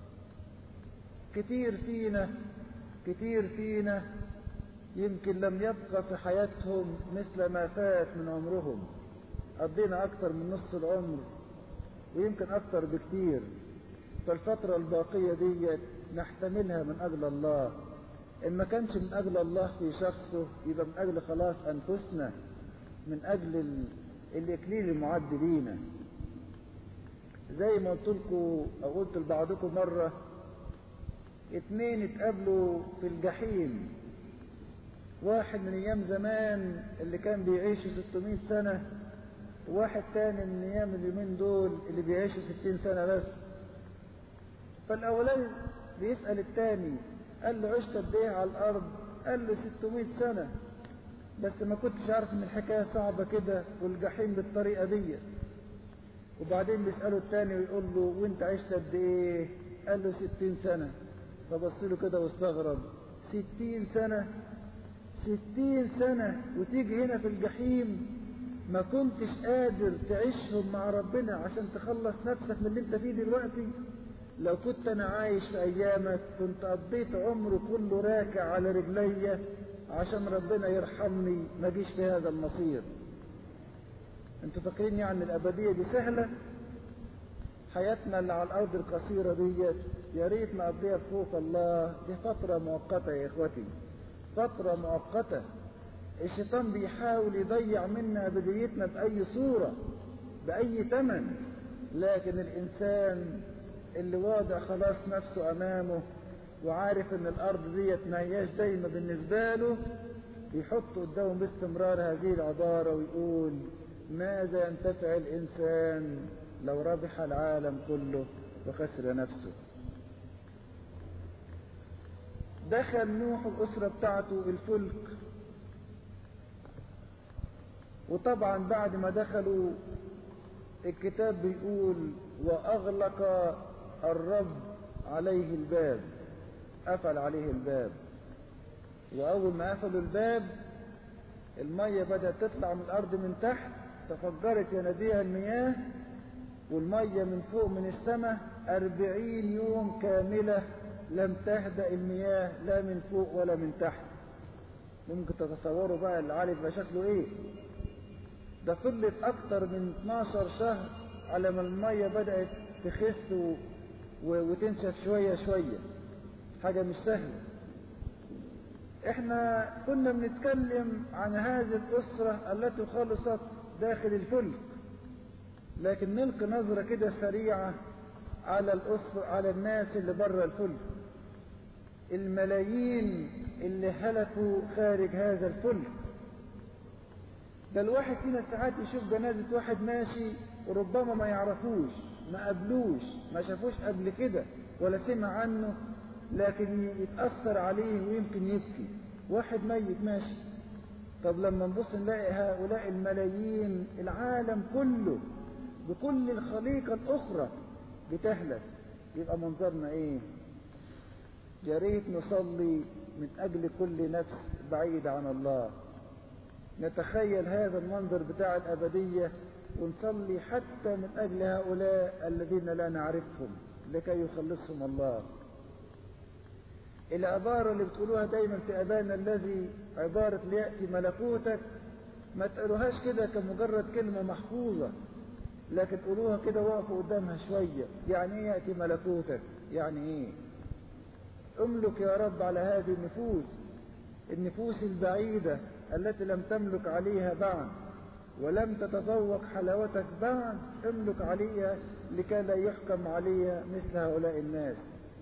كتير فينا كتير فينا يمكن لم يبقى في حياتهم مثل ما فات من عمرهم قضينا أكثر من نص العمر ويمكن أكثر بكتير فالفترة الباقية دي نحتملها من أجل الله إن ما كانش من أجل الله في شخصه يبقى من أجل خلاص أنفسنا من أجل ال... الإكليل المعد لينا زي ما قلت لكم أو قلت لبعضكم مرة اتنين اتقابلوا في الجحيم واحد من أيام زمان اللي كان بيعيش 600 سنة وواحد تاني من أيام اليومين دول اللي بيعيشوا 60 سنة بس فالأولاني بيسأل التاني قال له عشت قد ايه على الأرض قال له 600 سنة بس ما كنتش عارف ان الحكاية صعبة كده والجحيم بالطريقة دي وبعدين بيسأله التاني ويقول له وانت عشت قد ايه قال له 60 سنة فبص له كده واستغرب 60 سنة 60 سنة وتيجي هنا في الجحيم ما كنتش قادر تعيشهم مع ربنا عشان تخلص نفسك من اللي انت فيه دلوقتي لو كنت انا عايش في ايامك كنت قضيت عمري كله راكع على رجلي عشان ربنا يرحمني ما جيش في هذا المصير انتوا فاكرين يعني الابديه دي سهله حياتنا اللي على الارض القصيره ديت يا ريت نقضيها بخوف الله دي فتره مؤقته يا اخوتي فتره مؤقته الشيطان بيحاول يضيع منا ابديتنا باي صوره باي ثمن لكن الانسان اللي واضع خلاص نفسه امامه وعارف ان الارض ديت ما هياش دايما بالنسبه له يحط قدامه باستمرار هذه العباره ويقول ماذا ينتفع الانسان لو ربح العالم كله وخسر نفسه دخل نوح الاسره بتاعته الفلك وطبعا بعد ما دخلوا الكتاب بيقول واغلق الرب عليه الباب قفل عليه الباب وأول ما قفلوا الباب المية بدأت تطلع من الأرض من تحت تفجرت ينابيع المياه والمية من فوق من السماء أربعين يوم كاملة لم تهدأ المياه لا من فوق ولا من تحت ممكن تتصوروا بقى العالي يبقى شكله ايه ده فضلت اكتر من 12 شهر على ما المية بدأت تخس و... وتنشف شوية شوية حاجة مش سهلة احنا كنا بنتكلم عن هذه الأسرة التي خلصت داخل الفلك لكن نلقي نظرة كده سريعة على الأسرة على الناس اللي بره الفلك الملايين اللي هلكوا خارج هذا الفلك ده الواحد فينا ساعات يشوف جنازة واحد ماشي وربما ما يعرفوش ما قابلوش ما شافوش قبل كده ولا سمع عنه لكن يتأثر عليه ويمكن يبكي واحد ميت ماشي طب لما نبص نلاقي هؤلاء الملايين العالم كله بكل الخليقة الأخرى بتهلك يبقى منظرنا إيه يا ريت نصلي من أجل كل نفس بعيدة عن الله نتخيل هذا المنظر بتاع الأبدية ونصلي حتى من أجل هؤلاء الذين لا نعرفهم لكي يخلصهم الله العبارة اللي بتقولوها دايما في أبانا الذي عبارة ليأتي ملكوتك ما تقولوهاش كده كمجرد كلمة محفوظة لكن قولوها كده وقفوا قدامها شوية يعني ايه يأتي ملكوتك يعني ايه املك يا رب على هذه النفوس النفوس البعيدة التي لم تملك عليها بعد ولم تتذوق حلاوتك بعد املك عليها لكي لا يحكم عليها مثل هؤلاء الناس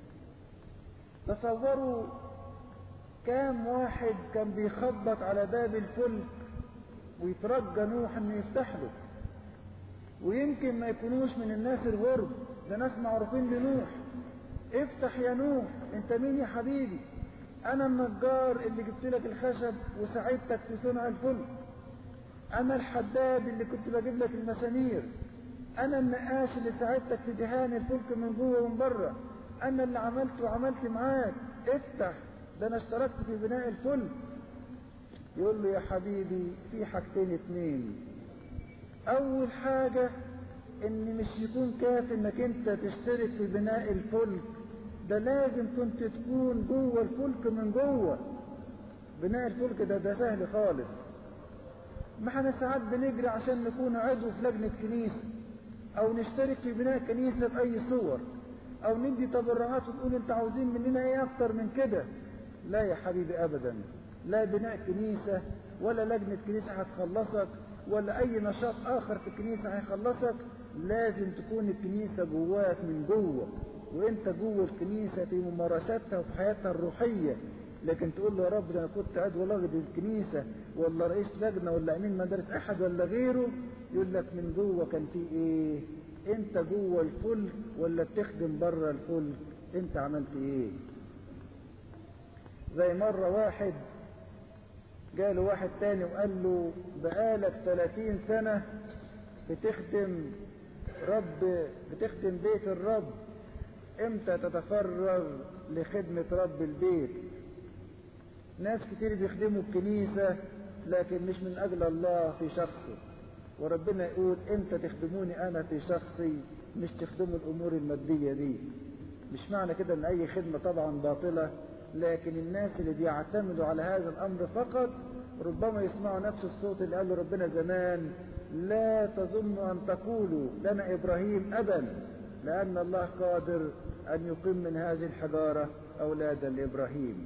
تصوروا كام واحد كان بيخبط على باب الفلك ويترجى نوح انه يفتح له ويمكن ما يكونوش من الناس الغرب ده ناس معروفين لنوح افتح يا نوح انت مين يا حبيبي انا النجار اللي جبت لك الخشب وساعدتك في صنع الفلك انا الحداد اللي كنت بجيب لك المسامير انا النقاش اللي ساعدتك في دهان الفلك من جوه ومن بره انا اللي عملت وعملت معاك افتح ده انا اشتركت في بناء الفلك يقول له يا حبيبي في حاجتين اتنين اول حاجة ان مش يكون كافي انك انت تشترك في بناء الفلك ده لازم كنت تكون جوه الفلك من جوه بناء الفلك ده ده سهل خالص ما احنا ساعات بنجري عشان نكون عضو في لجنة كنيسة او نشترك في بناء كنيسة بأي صور او ندي تبرعات ونقول انت عاوزين مننا ايه اكتر من كده لا يا حبيبي ابدا لا بناء كنيسة ولا لجنة كنيسة هتخلصك ولا اي نشاط اخر في الكنيسة هيخلصك لازم تكون الكنيسة جواك من جوه وانت جوه الكنيسة في ممارساتها وفي حياتها الروحية لكن تقول له يا رب ده انا كنت عضو لجنة الكنيسة ولا رئيس لجنة ولا امين مدارس احد ولا غيره يقول لك من جوه كان في ايه انت جوه الفلك ولا بتخدم بره الفلك انت عملت ايه زي مرة واحد جاله واحد تاني وقال له بقالك 30 سنة بتخدم رب بتخدم بيت الرب امتى تتفرغ لخدمة رب البيت ناس كتير بيخدموا الكنيسة لكن مش من اجل الله في شخصه وربنا يقول امتى تخدموني انا في شخصي مش تخدموا الامور المادية دي مش معنى كده ان اي خدمة طبعا باطلة لكن الناس اللي بيعتمدوا على هذا الامر فقط ربما يسمعوا نفس الصوت اللي قاله ربنا زمان لا تظنوا ان تقولوا لنا ابراهيم ابا لان الله قادر ان يقيم من هذه الحجارة اولادا لابراهيم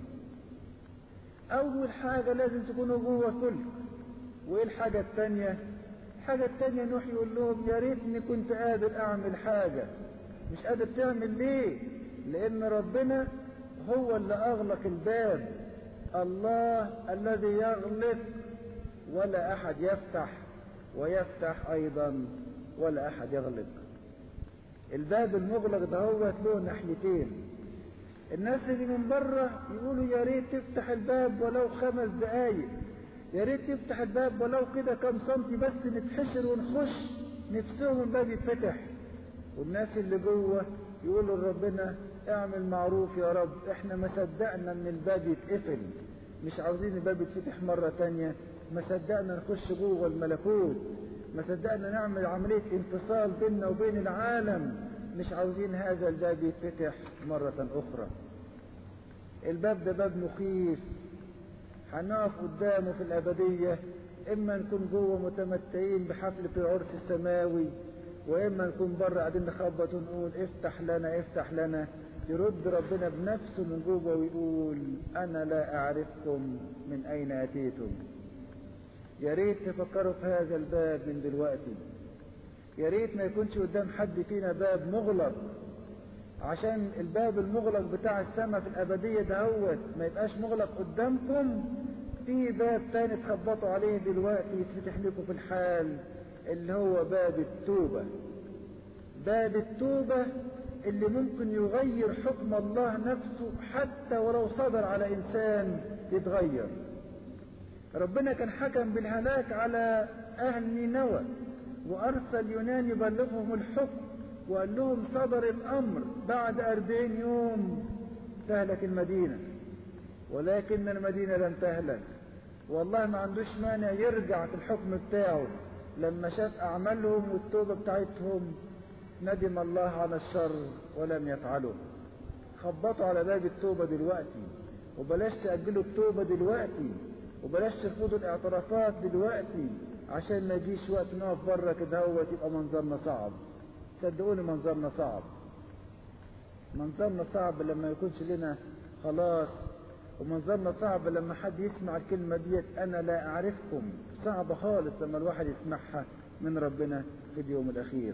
اول حاجة لازم تكونوا جوه كل وايه الحاجة الثانية الحاجة الثانية نوح يقول لهم يا ريتني كنت قادر اعمل حاجة مش قادر تعمل ليه لان ربنا هو اللي اغلق الباب الله الذي يغلق ولا احد يفتح ويفتح ايضا ولا احد يغلق الباب المغلق ده هو له ناحيتين الناس اللي من بره يقولوا يا ريت تفتح الباب ولو خمس دقايق يا ريت تفتح الباب ولو كده كم سنتي بس نتحشر ونخش نفسهم الباب يتفتح والناس اللي جوه يقولوا لربنا اعمل معروف يا رب احنا ما صدقنا ان الباب يتقفل مش عاوزين الباب يتفتح مرة تانية ما صدقنا نخش جوه الملكوت ما صدقنا نعمل عملية انفصال بيننا وبين العالم مش عاوزين هذا الباب يتفتح مرة اخرى الباب ده باب مخيف هنقف قدامه في الابدية اما نكون جوه متمتعين بحفلة العرس السماوي واما نكون بره قاعدين نخبط ونقول افتح لنا افتح لنا يرد ربنا بنفسه من جوه ويقول انا لا اعرفكم من اين اتيتم يا ريت تفكروا في هذا الباب من دلوقتي يا ريت ما يكونش قدام حد فينا باب مغلق عشان الباب المغلق بتاع السماء في الابديه دهوت ما يبقاش مغلق قدامكم في باب تاني تخبطوا عليه دلوقتي يتفتح لكم في الحال اللي هو باب التوبة باب التوبة اللي ممكن يغير حكم الله نفسه حتى ولو صدر على إنسان يتغير ربنا كان حكم بالهلاك على أهل نينوى وأرسل يونان يبلغهم الحكم وقال لهم صدر الأمر بعد أربعين يوم تهلك المدينة ولكن المدينة لم تهلك والله ما عندوش مانع يرجع في الحكم بتاعه لما شاف أعمالهم والتوبة بتاعتهم ندم الله على الشر ولم يفعله خبطوا على باب التوبة دلوقتي وبلاش تأجلوا التوبة دلوقتي وبلاش ترفضوا الاعترافات دلوقتي عشان ما يجيش وقت نقف بره كده هو يبقى منظرنا صعب صدقوني منظرنا صعب منظرنا صعب لما يكونش لنا خلاص ومنظرنا صعب لما حد يسمع الكلمة ديت أنا لا أعرفكم صعبة خالص لما الواحد يسمعها من ربنا في اليوم الأخير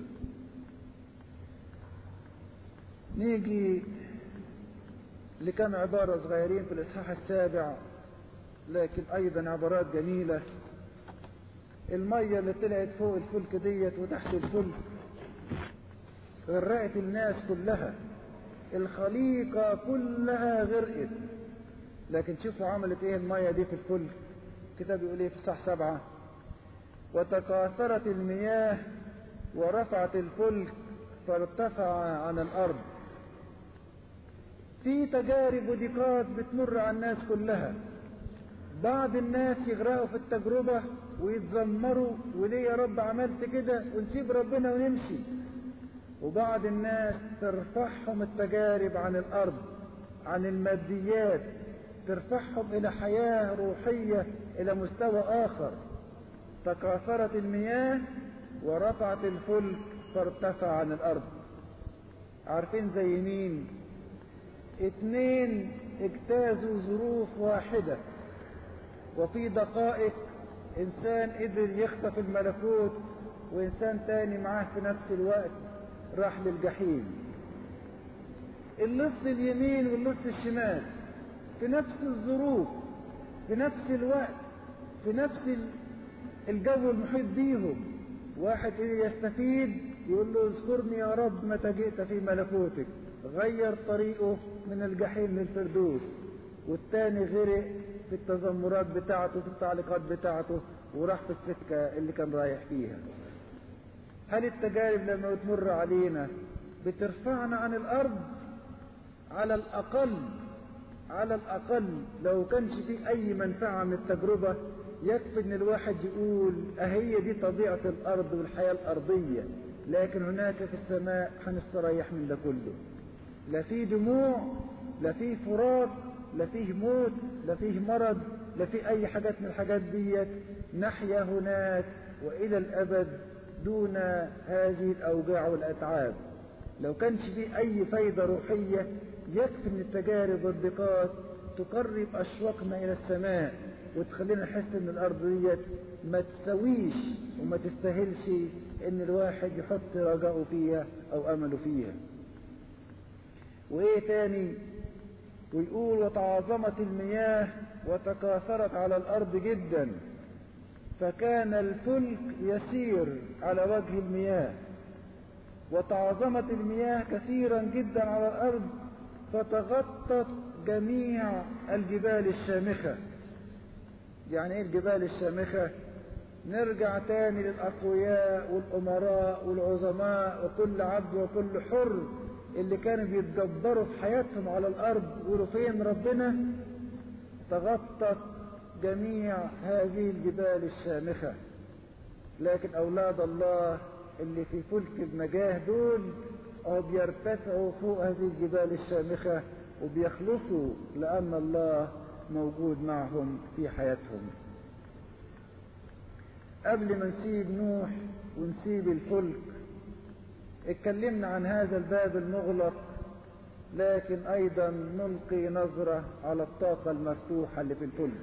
نيجي لكم عبارة صغيرين في الإصحاح السابع لكن أيضا عبارات جميلة المية اللي طلعت فوق الفلك ديت وتحت الفلك غرقت الناس كلها الخليقة كلها غرقت لكن شوفوا عملت ايه المية دي في الفلك الكتاب يقول ايه في الصح سبعة وتكاثرت المياه ورفعت الفلك فارتفع عن الأرض في تجارب وضيقات بتمر على الناس كلها بعض الناس يغرقوا في التجربة ويتذمروا وليه يا رب عملت كده ونسيب ربنا ونمشي وبعض الناس ترفعهم التجارب عن الأرض عن الماديات ترفعهم إلى حياة روحية إلى مستوى آخر تكاثرت المياه ورفعت الفلك فارتفع عن الأرض عارفين زي مين اتنين اجتازوا ظروف واحدة وفي دقائق انسان قدر يخطف الملكوت وانسان تاني معاه في نفس الوقت راح للجحيم اللص اليمين واللص الشمال في نفس الظروف في نفس الوقت في نفس الجو المحيط بيهم واحد يستفيد يقول له اذكرني يا رب متى جئت في ملكوتك غير طريقه من الجحيم للفردوس والتاني غرق في التذمرات بتاعته في التعليقات بتاعته وراح في السكة اللي كان رايح فيها هل التجارب لما بتمر علينا بترفعنا عن الأرض على الأقل على الأقل لو كانش في أي منفعة من التجربة يكفي ان الواحد يقول اهي دي طبيعة الارض والحياة الارضية لكن هناك في السماء هنستريح من ده كله لا في دموع لا في فراق لا فيه موت لا فيه مرض لا في اي حاجات من الحاجات ديت نحيا هناك والى الابد دون هذه الاوجاع والاتعاب لو كانش في اي فايدة روحية يكفي ان التجارب والضيقات تقرب اشواقنا الى السماء وتخلينا نحس ان الارض ديت ما تسويش وما تستاهلش ان الواحد يحط رجاءه فيها او امله فيها وايه تاني ويقول وتعاظمت المياه وتكاثرت على الارض جدا فكان الفلك يسير على وجه المياه وتعاظمت المياه كثيرا جدا على الارض فتغطت جميع الجبال الشامخه يعني ايه الجبال الشامخة نرجع تاني للأقوياء والأمراء والعظماء وكل عبد وكل حر اللي كانوا بيتدبروا في حياتهم على الأرض يقولوا فين ربنا تغطت جميع هذه الجبال الشامخة لكن أولاد الله اللي في فلك النجاة دول أو بيرتفعوا فوق هذه الجبال الشامخة وبيخلصوا لأن الله موجود معهم في حياتهم قبل ما نسيب نوح ونسيب الفلك اتكلمنا عن هذا الباب المغلق لكن ايضا نلقي نظرة على الطاقة المفتوحة اللي في الفلك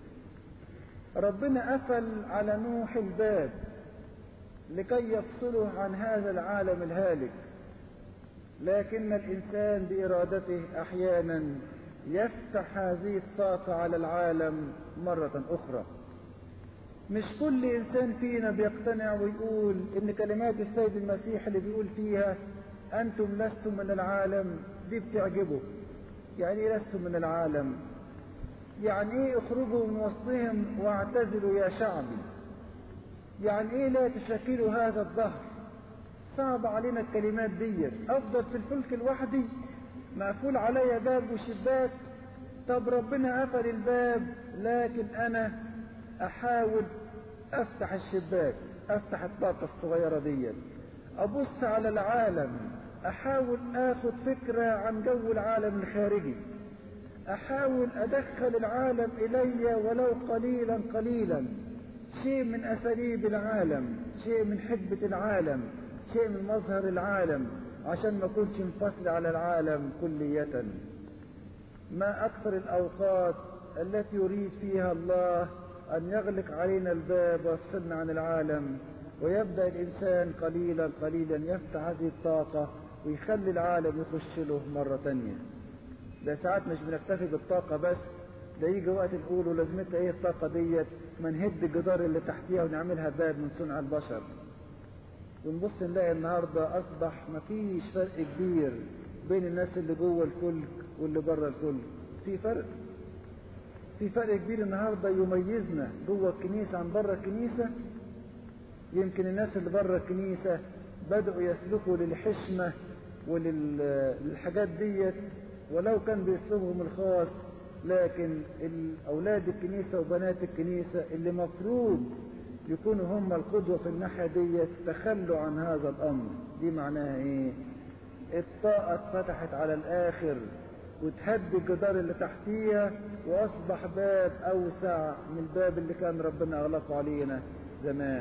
ربنا قفل على نوح الباب لكي يفصله عن هذا العالم الهالك لكن الانسان بارادته احيانا يفتح هذه الطاقة على العالم مرة أخرى مش كل إنسان فينا بيقتنع ويقول إن كلمات السيد المسيح اللي بيقول فيها أنتم لستم من العالم دي بتعجبه يعني إيه لستم من العالم يعني إيه اخرجوا من وسطهم واعتزلوا يا شعبي يعني إيه لا تشكلوا هذا الظهر صعب علينا الكلمات دي أفضل في الفلك الوحدي مقفول عليا باب وشباك طب ربنا قفل الباب لكن انا احاول افتح الشباك افتح الطاقة الصغيرة دي ابص على العالم احاول اخد فكرة عن جو العالم الخارجي احاول ادخل العالم الي ولو قليلا قليلا شيء من اساليب العالم شيء من حكمة العالم شيء من مظهر العالم عشان ما كنتش منفصل على العالم كلية ما أكثر الأوقات التي يريد فيها الله أن يغلق علينا الباب ويفصلنا عن العالم ويبدأ الإنسان قليلا قليلا يفتح هذه الطاقة ويخلي العالم يخش له مرة تانية ده ساعات مش بنكتفي بالطاقة بس ده يجي وقت نقوله لازمتها ايه الطاقة ديت ما نهد الجدار اللي تحتيها ونعملها باب من صنع البشر ونبص نلاقي النهاردة أصبح مفيش فرق كبير بين الناس اللي جوه الفلك واللي بره الفلك في فرق في فرق كبير النهاردة يميزنا جوه الكنيسة عن بره الكنيسة يمكن الناس اللي بره الكنيسة بدأوا يسلكوا للحشمة وللحاجات ديت ولو كان بأسلوبهم الخاص لكن أولاد الكنيسة وبنات الكنيسة اللي مفروض يكونوا هم القدوة في الناحية ديت تخلوا عن هذا الأمر دي معناها إيه؟ الطاقة اتفتحت على الآخر وتهد الجدار اللي تحتيها وأصبح باب أوسع من الباب اللي كان ربنا أغلقه علينا زمان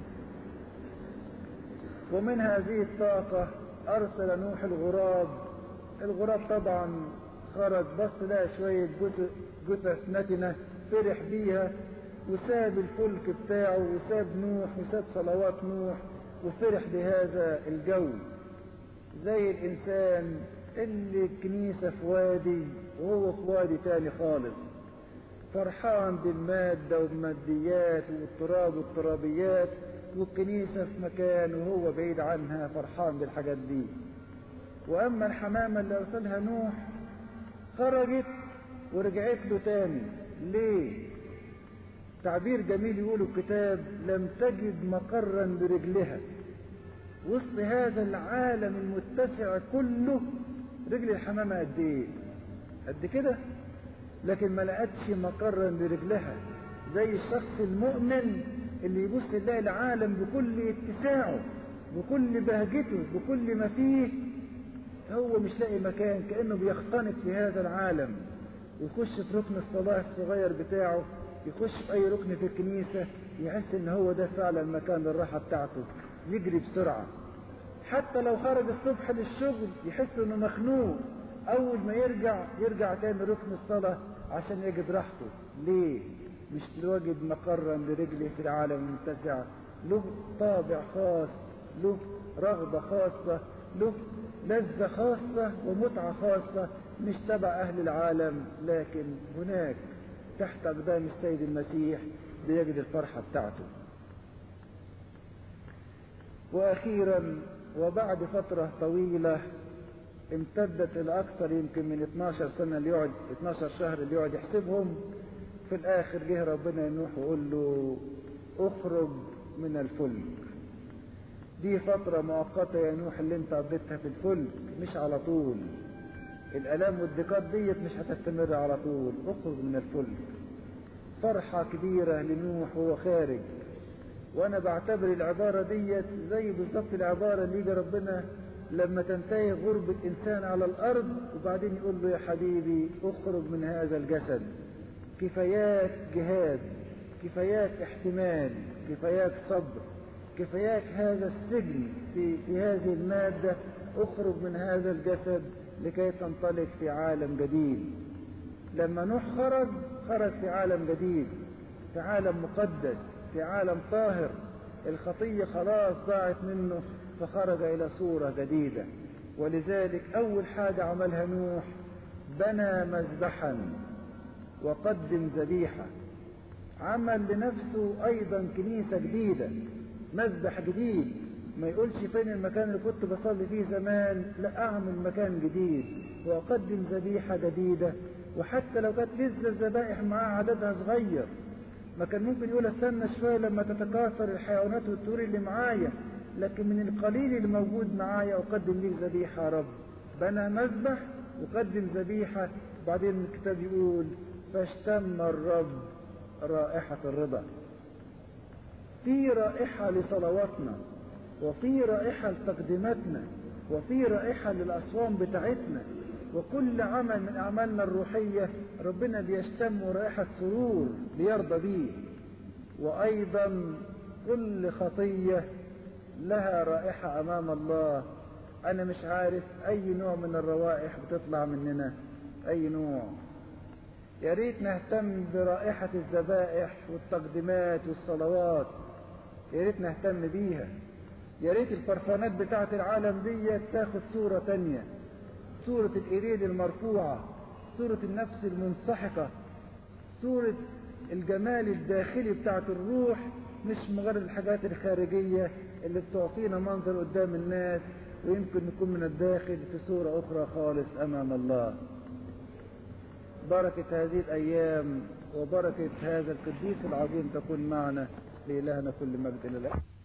ومن هذه الطاقة أرسل نوح الغراب الغراب طبعا خرج بص لها شوية جثث نتنة فرح بيها وساب الفلك بتاعه وساب نوح وساب صلوات نوح وفرح بهذا الجو زي الإنسان اللي الكنيسة في وادي وهو في وادي تاني خالص فرحان بالمادة والماديات والتراب والترابيات والكنيسة في مكان وهو بعيد عنها فرحان بالحاجات دي وأما الحمامة اللي أرسلها نوح خرجت ورجعت له تاني ليه تعبير جميل يقول الكتاب لم تجد مقرا برجلها وسط هذا العالم المتسع كله رجل الحمامة قد ايه قد كده لكن ما لقتش مقرا برجلها زي الشخص المؤمن اللي يبص يلاقي العالم بكل اتساعه بكل بهجته بكل ما فيه هو مش لاقي مكان كأنه بيختنق في هذا العالم يخش في ركن الصلاة الصغير بتاعه يخش في أي ركن في الكنيسة يحس إن هو ده فعلا مكان الراحة بتاعته يجري بسرعة حتى لو خرج الصبح للشغل يحس إنه مخنوق أول ما يرجع يرجع تاني ركن الصلاة عشان يجد راحته ليه؟ مش الواجد مقرا لرجله في العالم المتسع له طابع خاص له رغبة خاصة له لذة خاصة ومتعة خاصة مش تبع أهل العالم لكن هناك تحت أقدام السيد المسيح بيجد الفرحة بتاعته وأخيرا وبعد فترة طويلة امتدت الأكثر يمكن من 12 سنة اللي يقعد 12 شهر اللي يقعد يحسبهم في الآخر جه ربنا ينوح ويقول له اخرج من الفلك دي فترة مؤقتة يا نوح اللي انت قضيتها في الفلك مش على طول الآلام والضيقات ديت مش هتستمر على طول اخرج من الفلك فرحة كبيرة لنوح وهو خارج وانا بعتبر العبارة ديت زي بالظبط العبارة اللي يجي ربنا لما تنتهي غربة انسان على الارض وبعدين يقول له يا حبيبي اخرج من هذا الجسد كفاياك جهاد كفاياك احتمال كفاياك صبر كفاياك هذا السجن في, في هذه المادة اخرج من هذا الجسد لكي تنطلق في عالم جديد لما نوح خرج خرج في عالم جديد في عالم مقدس في عالم طاهر الخطية خلاص ضاعت منه فخرج إلى صورة جديدة ولذلك أول حاجة عملها نوح بنى مذبحا وقدم ذبيحة عمل لنفسه أيضا كنيسة جديدة مذبح جديد ما يقولش فين المكان اللي كنت بصلي فيه زمان لا أعمل مكان جديد وأقدم ذبيحة جديدة وحتى لو كانت لسه الذبائح معاه عددها صغير ما كان ممكن يقول استنى شوية لما تتكاثر الحيوانات والطيور اللي معايا لكن من القليل اللي موجود معايا أقدم لك ذبيحة يا رب بنى مذبح وقدم ذبيحة بعدين الكتاب يقول فاشتم الرب رائحة الرضا في رائحة لصلواتنا وفي رائحة لتقديماتنا وفي رائحة للأصوام بتاعتنا وكل عمل من أعمالنا الروحية ربنا بيشتم رائحة سرور بيرضى بيه وأيضا كل خطية لها رائحة أمام الله أنا مش عارف أي نوع من الروائح بتطلع مننا أي نوع يا ريت نهتم برائحة الذبائح والتقديمات والصلوات يا ريت نهتم بيها يا ريت البرفانات بتاعت العالم دي تاخد صورة تانية صورة الإيريد المرفوعة صورة النفس المنسحقة صورة الجمال الداخلي بتاعت الروح مش مجرد الحاجات الخارجية اللي بتعطينا منظر قدام الناس ويمكن نكون من الداخل في صورة أخرى خالص أمام الله بركة هذه الأيام وبركة هذا القديس العظيم تكون معنا لإلهنا كل مجد لله